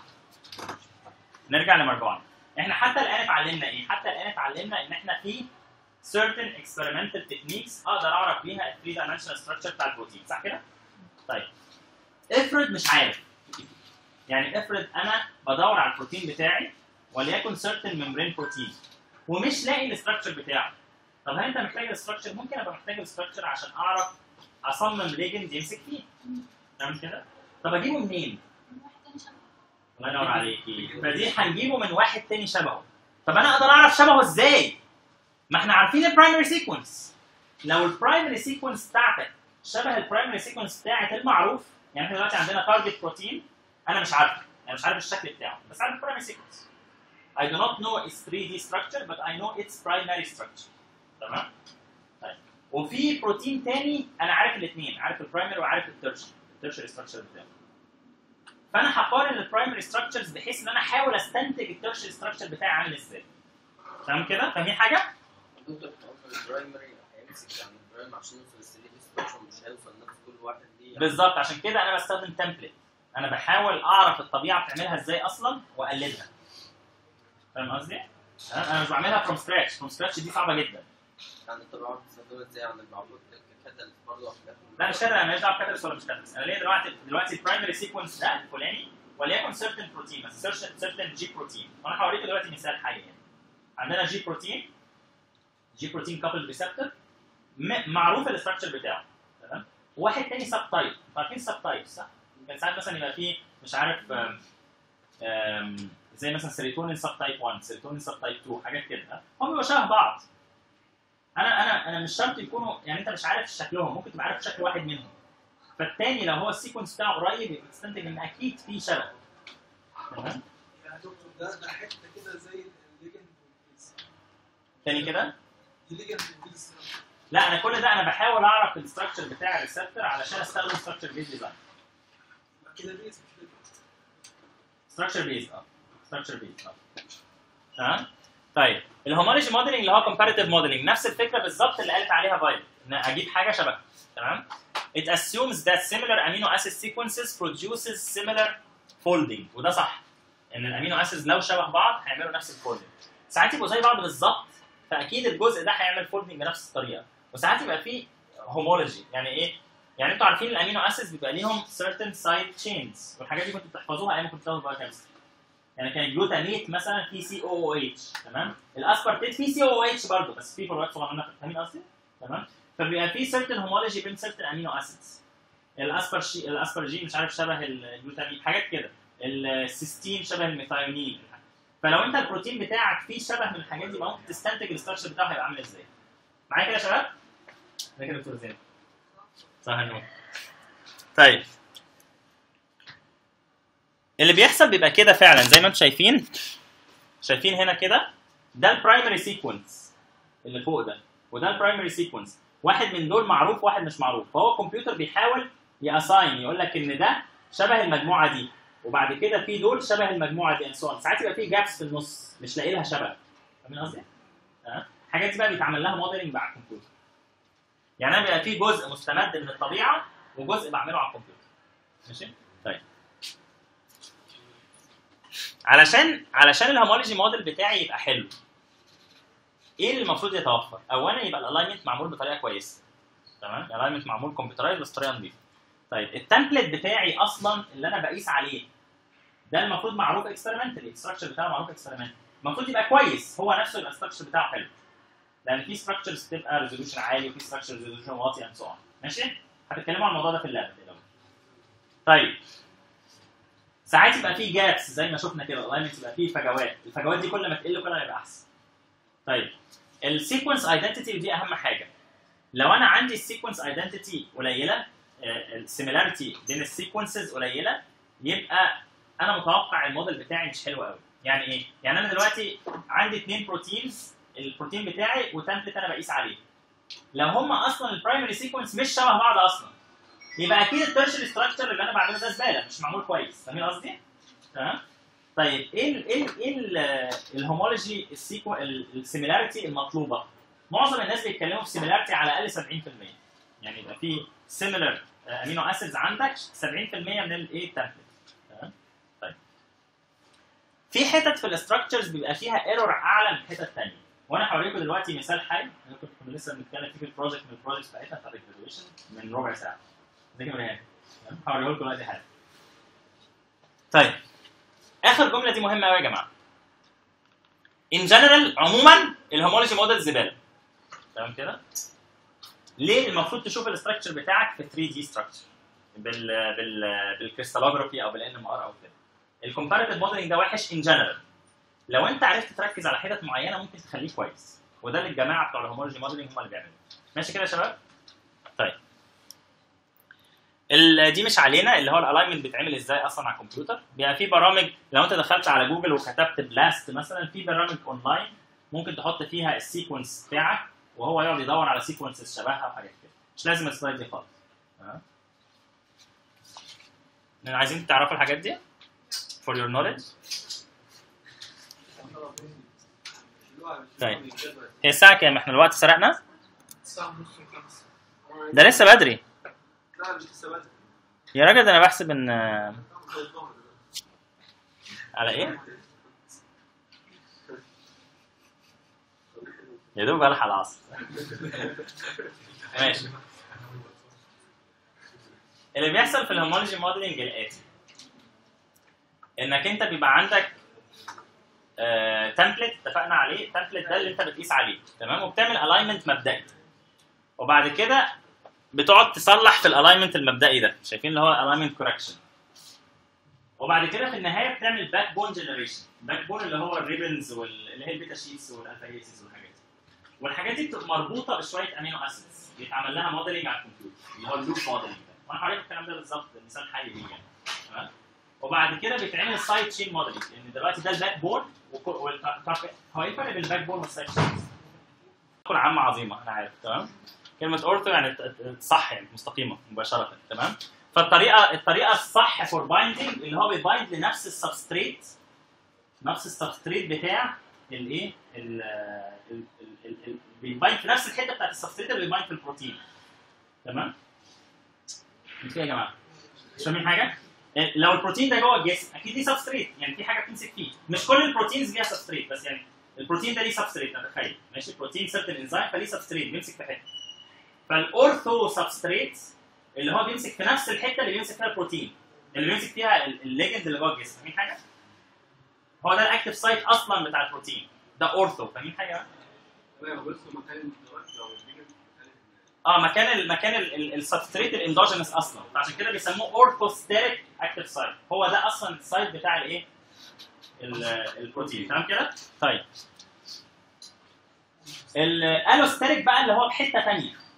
نرجع لمرجعنا احنا حتى الان اتعلمنا ايه؟ حتى الان اتعلمنا ان احنا في certain experimental techniques اقدر اعرف بيها ال 3 dimensional structure بتاع البروتين صح كده؟ طيب افرض مش عارف يعني افرض انا بدور على البروتين بتاعي وليكن certain membrane protein ومش لاقي الاستراكشر بتاعه طب هل انت محتاج الاستراكشر؟ ممكن ابقى محتاج الاستراكشر عشان اعرف اصمم ليجند يمسك فيه تمام كده؟ طب اجيبه منين؟ الله ينور عليكي فدي هنجيبه من واحد تاني شبهه طب انا اقدر اعرف شبهه ازاي؟ ما احنا عارفين البرايمري سيكونس لو البرايمري سيكونس بتاعتك شبه البرايمري سيكونس بتاعت المعروف يعني احنا دلوقتي عندنا تارجت بروتين انا مش عارفه يعني مش عارف الشكل بتاعه بس عارف البرايمري سيكونس I do not know its 3D structure but I know its primary structure تمام؟ طيب وفي بروتين تاني انا عارف الاثنين عارف البرايمري وعارف الترشري الترشري ستراكشر بتاعه فانا هقارن البرايمري ستراكشرز بحيث ان انا احاول استنتج الترشري ستراكشر بتاعي عامل ازاي تمام كده فاهمين حاجه دكتور في البرايمري هيمسك عن البرايمري عشان يوصل للسليم ستراكشر مش هيوصل نفس كل واحد ليه بالظبط عشان كده انا بستخدم تمبلت انا بحاول اعرف الطبيعه بتعملها ازاي اصلا واقلدها فاهم قصدي تمام؟ انا مش بعملها فروم سكراتش فروم سكراتش دي صعبه جدا يعني الطبيعه بتستخدمها ازاي عند المعبود كتل برضه عشان لا مش كده انا ماليش دعوه بكاتلس ولا مش كاتلس انا ليا دلوقتي دلوقتي البرايمري سيكونس ده الفلاني وليكن سيرتن بروتين بس سيرتن جي بروتين وانا هوريكم دلوقتي مثال حي يعني عندنا جي بروتين جي بروتين كابل ريسبتور معروف الاستراكشر بتاعه تمام وواحد تاني سب تايب عارفين سب تايب صح؟ كان ساعات مثلا يبقى فيه مش عارف آم، آم، زي مثلا سيروتونين سب تايب 1 سيروتونين سب تايب 2 حاجات كده هم بيبقوا شبه بعض انا انا انا مش شرط يكونوا يعني انت مش عارف شكلهم ممكن تبقى عارف شكل واحد منهم فالتاني لو هو السيكونس بتاعه قريب يبقى تستنتج ان اكيد في شبه تمام يا دكتور ده ده حته كده زي الليجند والبيز تاني كده دي ليجند والبيز لا انا كل ده انا بحاول اعرف الاستراكشر بتاع الريسبتور علشان استخدم ستراكشر بيز ديزاين كده بيز مش ليجند ستراكشر بيز اه ستراكشر بيز اه تمام طيب الهومولوجي موديلنج اللي هو كومباريتيف موديلنج نفس الفكره بالظبط اللي قالت عليها فايل ان اجيب حاجه شبهها تمام it assumes that similar amino acid sequences produces similar folding وده صح ان الامينو اسيدز لو شبه بعض هيعملوا نفس الفولدنج ساعات يبقوا زي بعض بالظبط فاكيد الجزء ده هيعمل فولدنج بنفس الطريقه وساعات يبقى فيه هومولوجي يعني ايه يعني انتوا عارفين الامينو اسيدز بيبقى ليهم certain side chains والحاجات دي كنتوا بتحفظوها ايام ما كنتوا بتاخدوا بايوكيمستري يعني كان الجلوتاميت مثلا في سي او او اتش تمام الاسبارتيت في سي او او اتش برضه بس في فروقات صغيره فاهمين قصدي تمام فبيبقى في certain homology بين certain امينو اسيدز الاسبرشي الاسبرجين مش عارف شبه الجلوتامين حاجات كده السيستين شبه الميثايونين فلو انت البروتين بتاعك فيه شبه من الحاجات دي ممكن تستنتج الاستراكشر بتاعه هيبقى عامل ازاي معايا كده يا شباب؟ ده كده دكتور زين صح يا نور طيب اللي بيحصل بيبقى كده فعلا زي ما انتم شايفين شايفين هنا كده ده البرايمري سيكونس اللي فوق ده وده البرايمري سيكونس واحد من دول معروف واحد مش معروف فهو الكمبيوتر بيحاول ياساين يقول لك ان ده شبه المجموعه دي وبعد كده في دول شبه المجموعه دي and so on. ساعات يبقى في جابس في النص مش لاقي لها شبه فاهمين قصدي؟ ها؟ الحاجات دي بقى بيتعمل لها موديلنج على الكمبيوتر يعني انا بيبقى في جزء مستمد من الطبيعه وجزء بعمله على الكمبيوتر ماشي؟ طيب علشان علشان الهومولوجي موديل بتاعي يبقى حلو ايه اللي المفروض يتوفر؟ اولا يبقى الالاينمنت معمول بطريقه كويسه تمام؟ الالاينمنت معمول كمبيوترايز بس بطريقه نظيفه طيب التمبلت بتاعي اصلا اللي انا بقيس عليه ده المفروض معروف اكسبيرمنتال الاستراكشر بتاعه معروف اكسبيرمنتال المفروض يبقى كويس هو نفسه يبقى الاستراكشر بتاعه حلو لان في ستراكشرز بتبقى ريزولوشن عالي وفي ستراكشرز ريزولوشن واطي اند سو اون ماشي هتتكلموا عن الموضوع ده في اللاب كده طيب ساعات يبقى في جابس زي ما شفنا كده الالاينمنت يبقى فيه فجوات الفجوات دي كل ما تقل كل ما يبقى احسن طيب السيكونس ايدنتيتي ودي اهم حاجه لو انا عندي السيكونس ايدنتيتي قليله السيميلاريتي بين السيكونسز قليله يبقى انا متوقع الموديل بتاعي مش حلو قوي يعني ايه يعني انا دلوقتي عندي اثنين بروتينز البروتين بتاعي وتمبلت انا بقيس عليه لو هم اصلا البرايمري سيكونس مش شبه بعض اصلا يبقى اكيد الترشري ستراكشر اللي انا بعمله ده زباله مش معمول كويس فاهمين قصدي؟ تمام؟ طيب ايه ال ايه ال ايه ال- الهومولوجي السيكو السيميلاريتي المطلوبه؟ معظم الناس بيتكلموا في سيميلاريتي على الاقل 70% يعني يبقى في سيميلر امينو اسيدز عندك 70% من الايه التمبلت تمام؟ طيب في حتت في الاستراكشرز بيبقى فيها ايرور اعلى من حتت ثانيه وانا هوريكم دلوقتي مثال حي انا كنت كنا لسه بنتكلم فيه في البروجكت من البروجكتس بتاعتنا بتاعت الجراديويشن من ربع ساعه زي كده يعني هوريه لكم دلوقتي حاجه طيب اخر جمله دي مهمه قوي يا جماعه ان جنرال عموما الهومولوجي موديل زباله تمام كده ليه المفروض تشوف الاستراكشر بتاعك في 3 دي ستراكشر بال بال بالكريستالوجرافي او بالان ام ار او كده الكومباريتيف موديلنج ده وحش ان جنرال لو انت عرفت تركز على حتت معينه ممكن تخليه كويس وده اللي الجماعه بتوع الهومولوجي موديلنج هم اللي بيعملوه ماشي كده يا شباب طيب ال- دي مش علينا اللي هو الالاينمنت بيتعمل ازاي اصلا على الكمبيوتر بيبقى في برامج لو انت دخلت على جوجل وكتبت بلاست مثلا في برامج اونلاين ممكن تحط فيها السيكونس بتاعك وهو يقعد يدور على سيكونسز شبهها وحاجات كده مش لازم السلايد دي خالص تمام لأن عايزين تعرفوا الحاجات دي for your knowledge طيب. هي الساعة كام؟ احنا الوقت سرقنا؟ الساعة ونص وخمسة ده لسه بدري لا مش لسه بدري يا راجل ده انا بحسب ان الظهر دلوقتي. على ايه؟ يا دوب الحق العصر ماشي اللي بيحصل في الهومولوجي موديلنج الاتي انك انت بيبقى عندك تمبلت اتفقنا عليه التمبلت ده اللي انت بتقيس عليه تمام وبتعمل الاينمنت مبدئي وبعد كده بتقعد تصلح في الالاينمنت المبدئي ده شايفين اللي هو الاينمنت كوركشن وبعد كده في النهايه بتعمل باك بون جنريشن باك بون اللي هو الريبنز واللي هي البيتا شيتس والالفايسز والحاجات دي والحاجات دي بتبقى مربوطه بشويه امينو اسيدز بيتعمل لها موديلنج على الكمبيوتر اللي هو اللوب موديلنج ده وانا هوريك الكلام ده بالظبط مثال حي ليه يعني تمام وبعد كده بيتعمل السايد تشين موديلنج لان دلوقتي ده الباك بون هو ايه الفرق بين الباك بون والسايد تشين؟ تكون عامه عظيمه انا عارف تمام كلمه اورثو يعني ت- ت- صح يعني مستقيمه مباشره تمام فالطريقه الطريقه الصح فور بايندينج اللي هو بيبايند لنفس السبستريت نفس السبستريت بتاع الايه ال- ال- ال- ال- ال- بيبايند في نفس الحته بتاعت السبستريت اللي بيبايند في البروتين تمام مش كده يا جماعه مش فاهمين حاجه إيه، لو البروتين ده جوه الجسم اكيد ليه سبستريت يعني في حاجه بتمسك فيه مش كل البروتينز ليها سبستريت بس يعني البروتين ده ليه سبستريت نتخيل ماشي بروتين سيرتن انزيم فليه سبستريت بيمسك في حته فالاورثو سبستريت اللي هو بيمسك في نفس الحته اللي بيمسك فيها البروتين اللي بيمسك فيها ال- الليجند اللي جوه الجسم فاهمين حاجه؟ هو ده الاكتف سايت اصلا بتاع البروتين ده اورثو فاهمين حاجه؟ تمام بص مكان دلوقتي لو الفيجن اه مكان ال مكان السبستريت الاندوجينس اصلا فعشان كده بيسموه اورثوستيريك اكتف سايت هو ده اصلا السايت بتاع الايه؟ ال- البروتين تمام كده؟ طيب الالوستيريك بقى اللي هو في حته ثانيه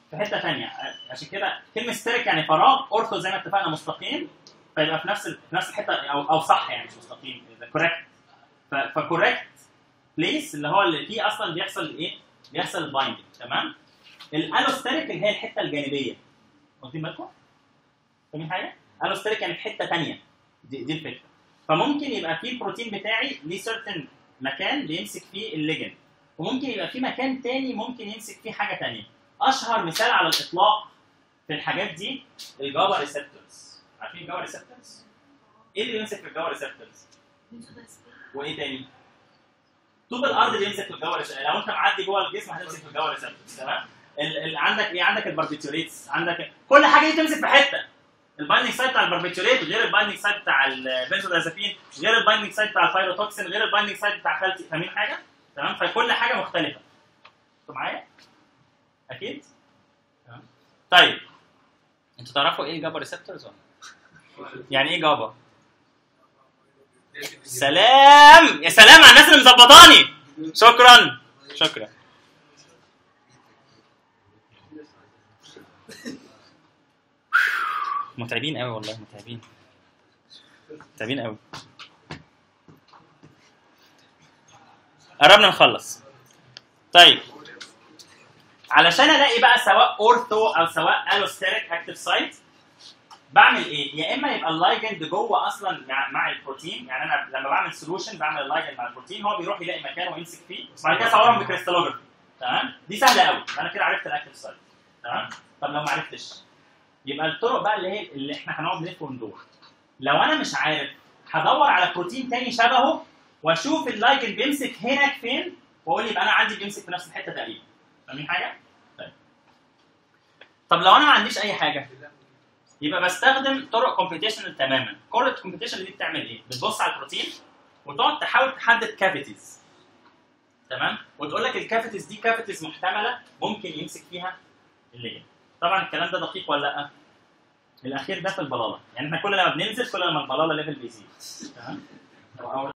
في حته ثانيه عشان كده كلمه ستيريك يعني فراغ اورثو زي ما اتفقنا مستقيم فيبقى في نفس ال- في نفس الحته او او صح يعني مش مستقيم كوريكت فكوريكت بليس اللي هو اللي فيه اصلا بيحصل ايه؟ بيحصل البايندنج تمام؟ الالوستيريك اللي هي الحته الجانبيه واخدين بالكم؟ فاهمين حاجه؟ الوستيريك يعني في حته ثانيه دي, دي الفكره فممكن يبقى في البروتين بتاعي ليه سيرتن مكان بيمسك فيه الليجن وممكن يبقى في مكان تاني ممكن يمسك فيه حاجه تانيه اشهر مثال على الاطلاق في الحاجات دي الجافا ريسبتورز عارفين الجافا ريسبتورز؟ ايه اللي بيمسك في الجافا ريسبتورز؟ وايه تاني؟ طوب الارض بيمسك في الجوهر لو انت معدي جوه الجسم هتمسك في الجوهر ريسبتورز تمام ال... ال... عندك ايه عندك الباربيتوريتس عندك كل حاجه دي تمسك في حته البايندنج سايت بتاع الباربيتوريت غير البايندنج سايت بتاع البنزودازابين غير البايندنج سايت بتاع الفايروتوكسين غير البايندنج سايت بتاع خالتي فاهمين حاجه؟ تمام فكل حاجه مختلفه انتوا معايا؟ اكيد؟ تمام طيب انتوا تعرفوا ايه جابا ريسبتورز ولا؟ يعني ايه جابا؟ سلام يا سلام على الناس اللي مظبطاني شكرا شكرا متعبين قوي والله متعبين متعبين قوي قربنا نخلص طيب علشان الاقي بقى سواء اورثو او سواء الوستيريك اكتيف سايت بعمل ايه؟ يا اما يبقى اللايجند جوه اصلا مع, مع البروتين يعني انا لما بعمل سولوشن بعمل اللايجند مع البروتين هو بيروح يلاقي مكان ويمسك فيه بعد كده اصورهم بكريستالوجرافي تمام؟ دي سهله قوي انا كده عرفت الاكتيف سايت تمام؟ طب لو ما عرفتش يبقى الطرق بقى اللي هي اللي احنا هنقعد نلف وندور لو انا مش عارف هدور على بروتين تاني شبهه واشوف اللايجند بيمسك هناك فين واقول يبقى انا عندي بيمسك في نفس الحته تقريبا فاهمين حاجه؟ طيب طب لو انا ما عنديش اي حاجه يبقى بستخدم طرق كومبيتيشنال تماما كل الكومبيتيشن دي بتعمل ايه بتبص على البروتين وتقعد تحاول تحدد كافيتيز تمام وتقول لك الكافيتيز دي كافيتيز محتمله ممكن يمسك فيها الليجن طبعا الكلام ده دقيق ولا لا الاخير ده في البلاله يعني احنا كل لما بننزل كل لما البلاله ليفل بيزيد تمام أو- أو